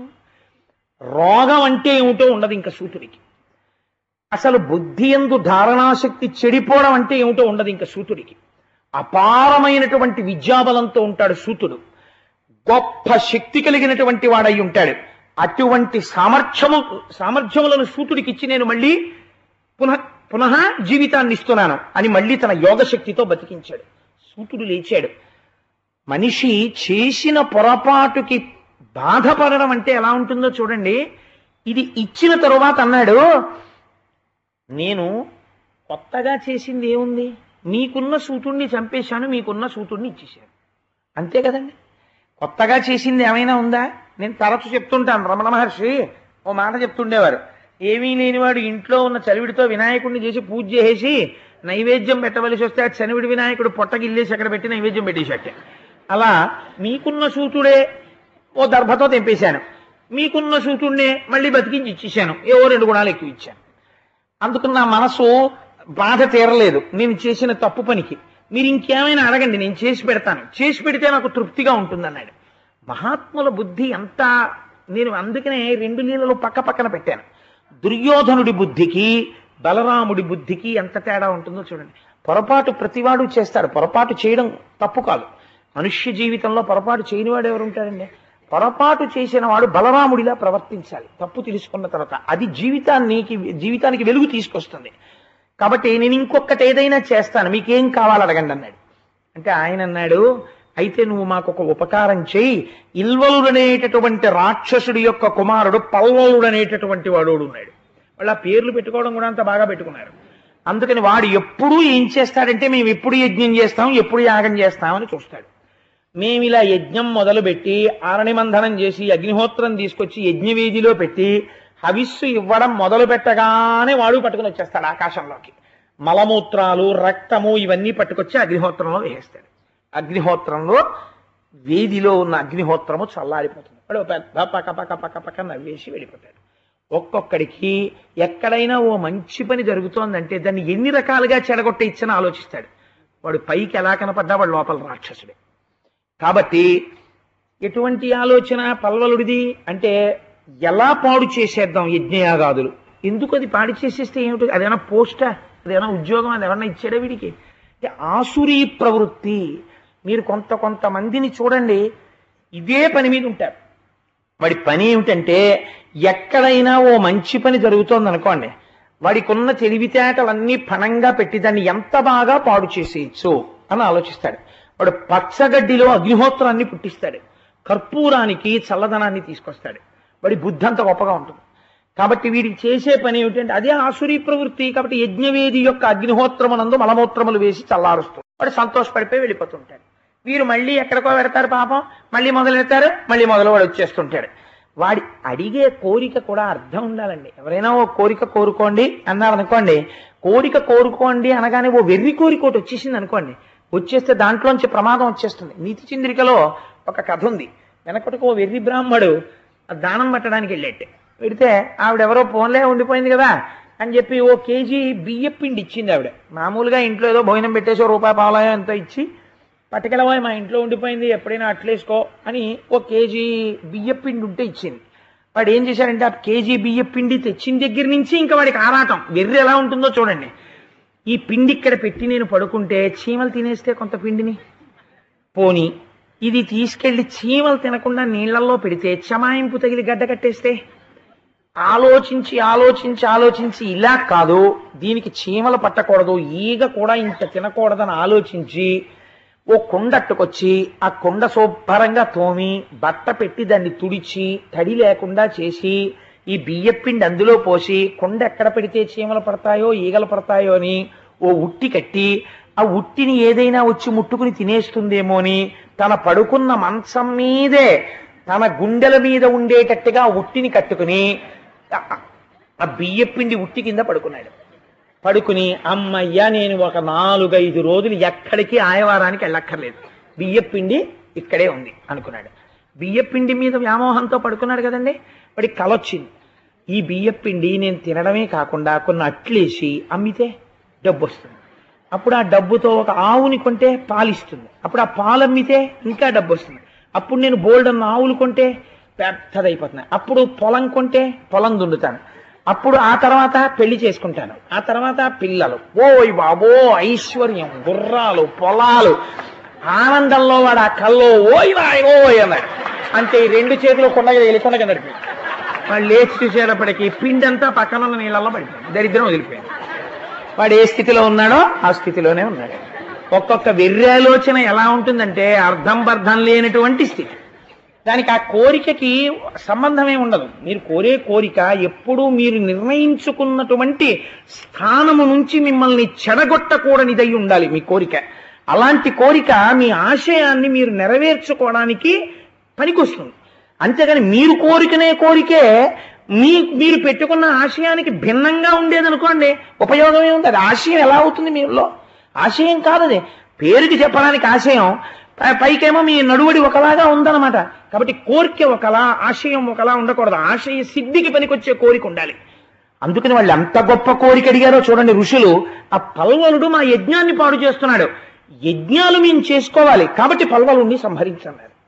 A: రోగం అంటే ఏమిటో ఉండదు ఇంకా సూతుడికి అసలు బుద్ధి ఎందు ధారణాశక్తి చెడిపోవడం అంటే ఏమిటో ఉండదు ఇంకా సూతుడికి అపారమైనటువంటి విద్యాబలంతో ఉంటాడు సూతుడు గొప్ప శక్తి కలిగినటువంటి వాడై ఉంటాడు అటువంటి సామర్థ్యము సామర్థ్యములను సూతుడికి ఇచ్చి నేను మళ్ళీ పునః పునః జీవితాన్ని ఇస్తున్నాను అని మళ్ళీ తన యోగ శక్తితో బతికించాడు సూతుడు లేచాడు మనిషి చేసిన పొరపాటుకి బాధపడడం అంటే ఎలా ఉంటుందో చూడండి ఇది ఇచ్చిన తరువాత అన్నాడు నేను కొత్తగా చేసింది ఏముంది మీకున్న సూతుడిని చంపేశాను మీకున్న సూతుడిని ఇచ్చేశాను అంతే కదండి కొత్తగా చేసింది ఏమైనా ఉందా నేను తరచు చెప్తుంటాను రమణ మహర్షి ఓ మాట చెప్తుండేవారు ఏమీ లేనివాడు ఇంట్లో ఉన్న చలివిడితో వినాయకుడిని చేసి పూజ చేసి నైవేద్యం పెట్టవలసి వస్తే ఆ చనివిడి వినాయకుడు పొట్టగిల్లేసి అక్కడ పెట్టి నైవేద్యం పెట్టేశాట అలా మీకున్న సూతుడే ఓ దర్భతో తెంపేశాను మీకున్న సూతుడినే మళ్ళీ బతికించి ఇచ్చేశాను ఏవో రెండు గుణాలు ఎక్కువ ఇచ్చాను అందుకు నా మనసు బాధ తీరలేదు నేను చేసిన తప్పు పనికి మీరు ఇంకేమైనా అడగండి నేను చేసి పెడతాను చేసి పెడితే నాకు తృప్తిగా ఉంటుందన్నాడు మహాత్ముల బుద్ధి ఎంత నేను అందుకనే రెండు లీలలు పక్క పక్కన పెట్టాను దుర్యోధనుడి బుద్ధికి బలరాముడి బుద్ధికి ఎంత తేడా ఉంటుందో చూడండి పొరపాటు ప్రతివాడు చేస్తాడు పొరపాటు చేయడం తప్పు కాదు మనుష్య జీవితంలో పొరపాటు చేయనివాడు ఎవరు ఉంటాడండి పొరపాటు చేసిన వాడు బలరాముడిలా ప్రవర్తించాలి తప్పు తెలుసుకున్న తర్వాత అది జీవితానికి జీవితానికి వెలుగు తీసుకొస్తుంది కాబట్టి నేను ఇంకొకటి ఏదైనా చేస్తాను మీకేం కావాలి అడగండి అన్నాడు అంటే ఆయన అన్నాడు అయితే నువ్వు మాకు ఒక ఉపకారం చేయి ఇల్వలుడనేటటువంటి రాక్షసుడి యొక్క కుమారుడు పల్వలుడనేటటువంటి వాడు ఉన్నాడు వాళ్ళ పేర్లు పెట్టుకోవడం కూడా అంత బాగా పెట్టుకున్నారు అందుకని వాడు ఎప్పుడూ ఏం చేస్తాడంటే మేము ఎప్పుడు యజ్ఞం చేస్తాం ఎప్పుడు యాగం చేస్తామని చూస్తాడు మేము ఇలా యజ్ఞం మొదలుపెట్టి ఆరణిమంధనం చేసి అగ్నిహోత్రం తీసుకొచ్చి యజ్ఞవేదిలో పెట్టి హవిస్సు ఇవ్వడం మొదలు పెట్టగానే వాడు పట్టుకుని వచ్చేస్తాడు ఆకాశంలోకి మలమూత్రాలు రక్తము ఇవన్నీ పట్టుకొచ్చి అగ్నిహోత్రంలో వేసేస్తాడు అగ్నిహోత్రంలో వేదిలో ఉన్న అగ్నిహోత్రము చల్లారిపోతుంది వాడు పెద్ద పక్క పక్క పక్క పక్క నవ్వేసి వెళ్ళిపోతాడు ఒక్కొక్కడికి ఎక్కడైనా ఓ మంచి పని జరుగుతోందంటే దాన్ని ఎన్ని రకాలుగా చెడగొట్టే ఇచ్చని ఆలోచిస్తాడు వాడు పైకి ఎలా కనపడ్డా వాడు లోపల రాక్షసుడే కాబట్టి ఎటువంటి ఆలోచన పల్వలుడిది అంటే ఎలా పాడు చేసేద్దాం యజ్ఞయాగాదులు ఎందుకు అది పాడి చేసేస్తే ఏమిటి అదేమైనా పోస్టా అదేమైనా ఉద్యోగం అది ఎవరన్నా ఇచ్చాడా వీడికి అంటే ఆసురీ ప్రవృత్తి మీరు కొంత కొంతమందిని చూడండి ఇదే పని మీద ఉంటారు వాడి పని ఏమిటంటే ఎక్కడైనా ఓ మంచి పని జరుగుతోంది అనుకోండి వాడికి ఉన్న తెలివితేటలన్నీ పణంగా పెట్టి దాన్ని ఎంత బాగా పాడు చేసేయచ్చు అని ఆలోచిస్తాడు వాడు పచ్చగడ్డిలో అగ్నిహోత్రాన్ని పుట్టిస్తాడు కర్పూరానికి చల్లదనాన్ని తీసుకొస్తాడు వాడి బుద్ధి అంత గొప్పగా ఉంటుంది కాబట్టి వీడికి చేసే పని ఏమిటంటే అదే ఆసురీ ప్రవృత్తి కాబట్టి యజ్ఞవేది యొక్క అగ్నిహోత్రమునందు మలమూత్రములు వేసి చల్లారుస్తుంది వాడు సంతోషపడిపోయి వెళ్ళిపోతుంటాడు వీరు మళ్ళీ ఎక్కడికో పెడతారు పాపం మళ్ళీ మొదలెడతారు మళ్ళీ మొదలు వాడు వచ్చేస్తుంటాడు వాడి అడిగే కోరిక కూడా అర్థం ఉండాలండి ఎవరైనా ఓ కోరిక కోరుకోండి అన్నారు అనుకోండి కోరిక కోరుకోండి అనగానే ఓ వెర్రి కోరిక ఒకటి వచ్చేసింది అనుకోండి వచ్చేస్తే దాంట్లోంచి ప్రమాదం వచ్చేస్తుంది నీతి చింద్రికలో ఒక కథ ఉంది వెనకటికి ఓ వెర్రి బ్రాహ్మడు ఆ దానం పెట్టడానికి వెళ్ళేట్టే పెడితే ఆవిడెవరో ఫోన్లే ఉండిపోయింది కదా అని చెప్పి ఓ కేజీ బియ్య పిండి ఇచ్చింది ఆవిడ మామూలుగా ఇంట్లో ఏదో భోజనం పెట్టేసి ఓ రూపాయి పావులాయో ఎంతో ఇచ్చి పట్టుకెళ్ళబోయి మా ఇంట్లో ఉండిపోయింది ఎప్పుడైనా అట్లేసుకో అని ఓ కేజీ బియ్య పిండి ఉంటే ఇచ్చింది వాడు ఏం చేశాడంటే ఆ కేజీ బియ్య పిండి తెచ్చిన దగ్గర నుంచి ఇంకా వాడికి ఆరాటం వెర్రి ఎలా ఉంటుందో చూడండి ఈ పిండి ఇక్కడ పెట్టి నేను పడుకుంటే చీమలు తినేస్తే కొంత పిండిని పోని ఇది తీసుకెళ్లి చీమలు తినకుండా నీళ్లలో పెడితే చమాయింపు తగిలి గడ్డ కట్టేస్తే ఆలోచించి ఆలోచించి ఆలోచించి ఇలా కాదు దీనికి చీమలు పట్టకూడదు ఈగ కూడా ఇంత తినకూడదని ఆలోచించి ఓ కొండట్టుకొచ్చి ఆ కొండ శుభ్రంగా తోమి బట్ట పెట్టి దాన్ని తుడిచి తడి లేకుండా చేసి ఈ బియ్యపిండి అందులో పోసి కొండ ఎక్కడ పెడితే చీమలు పడతాయో ఈగలు పడతాయో అని ఓ ఉట్టి కట్టి ఆ ఉట్టిని ఏదైనా వచ్చి ముట్టుకుని తినేస్తుందేమో అని తన పడుకున్న మంచం మీదే తన గుండెల మీద ఉండేటట్టుగా ఆ ఉట్టిని కట్టుకుని ఆ- ఆ బియ్యపిండి ఉట్టి కింద పడుకున్నాడు పడుకుని అమ్మయ్య నేను ఒక నాలుగైదు రోజులు ఎక్కడికి ఆయవారానికి వెళ్ళక్కర్లేదు బియ్యపిండి ఇక్కడే ఉంది అనుకున్నాడు బియ్యపిండి మీద వ్యామోహంతో పడుకున్నాడు కదండి వాడికి కలొచ్చింది ఈ బియ్యపిండి నేను తినడమే కాకుండా కొన్ని అట్లేసి అమ్మితే డబ్బు వస్తుంది అప్పుడు ఆ డబ్బుతో ఒక ఆవుని కొంటే పాలిస్తుంది అప్పుడు ఆ పాలు అమ్మితే ఇంకా డబ్బు వస్తుంది అప్పుడు నేను బోల్డ్ అన్న ఆవులు కొంటే పెద్దదైపోతున్నాయి అప్పుడు పొలం కొంటే పొలం దున్నుతాను అప్పుడు ఆ తర్వాత పెళ్లి చేసుకుంటాను ఆ తర్వాత పిల్లలు ఓయ్ బాబో ఐశ్వర్యం గుర్రాలు పొలాలు ఆనందంలో వాడు ఆ కల్లో ఓయ్ వాయ్ ఓయ్ అన్నాడు అంతే ఈ రెండు చేతులు కొండగా వెళ్ళి నడిపి వాడు లేచి చూసేటప్పటికి పిండి అంతా పక్కన ఉన్న నీళ్ళల్లో పడిపోయింది దరిద్రం వదిలిపోయింది వాడు ఏ స్థితిలో ఉన్నాడో ఆ స్థితిలోనే ఉన్నాడు ఒక్కొక్క వెర్రి ఆలోచన ఎలా ఉంటుందంటే అర్థం బర్థం లేనటువంటి స్థితి దానికి ఆ కోరికకి సంబంధమే ఉండదు మీరు కోరే కోరిక ఎప్పుడూ మీరు నిర్ణయించుకున్నటువంటి స్థానము నుంచి మిమ్మల్ని చెడగొట్టకూడనిదై ఉండాలి మీ కోరిక అలాంటి కోరిక మీ ఆశయాన్ని మీరు నెరవేర్చుకోవడానికి పనికొస్తుంది అంతేగాని మీరు కోరికనే కోరికే మీ మీరు పెట్టుకున్న ఆశయానికి భిన్నంగా ఉండేదనుకోండి ఉపయోగం ఏముంది అది ఆశయం ఎలా అవుతుంది మీలో ఆశయం కాదు అది పేరుకి చెప్పడానికి ఆశయం పై- పైకేమో మీ నడువడి ఒకలాగా ఉందన్నమాట కాబట్టి కోరిక ఒకలా ఆశయం ఒకలా ఉండకూడదు ఆశయ సిద్ధికి పనికొచ్చే కోరిక ఉండాలి అందుకని వాళ్ళు ఎంత గొప్ప కోరిక అడిగారో చూడండి ఋషులు ఆ పల్వలుడు మా యజ్ఞాన్ని పాడు చేస్తున్నాడు యజ్ఞాలు మేము చేసుకోవాలి కాబట్టి పల్వలుణ్ణి సంహరించన్నారు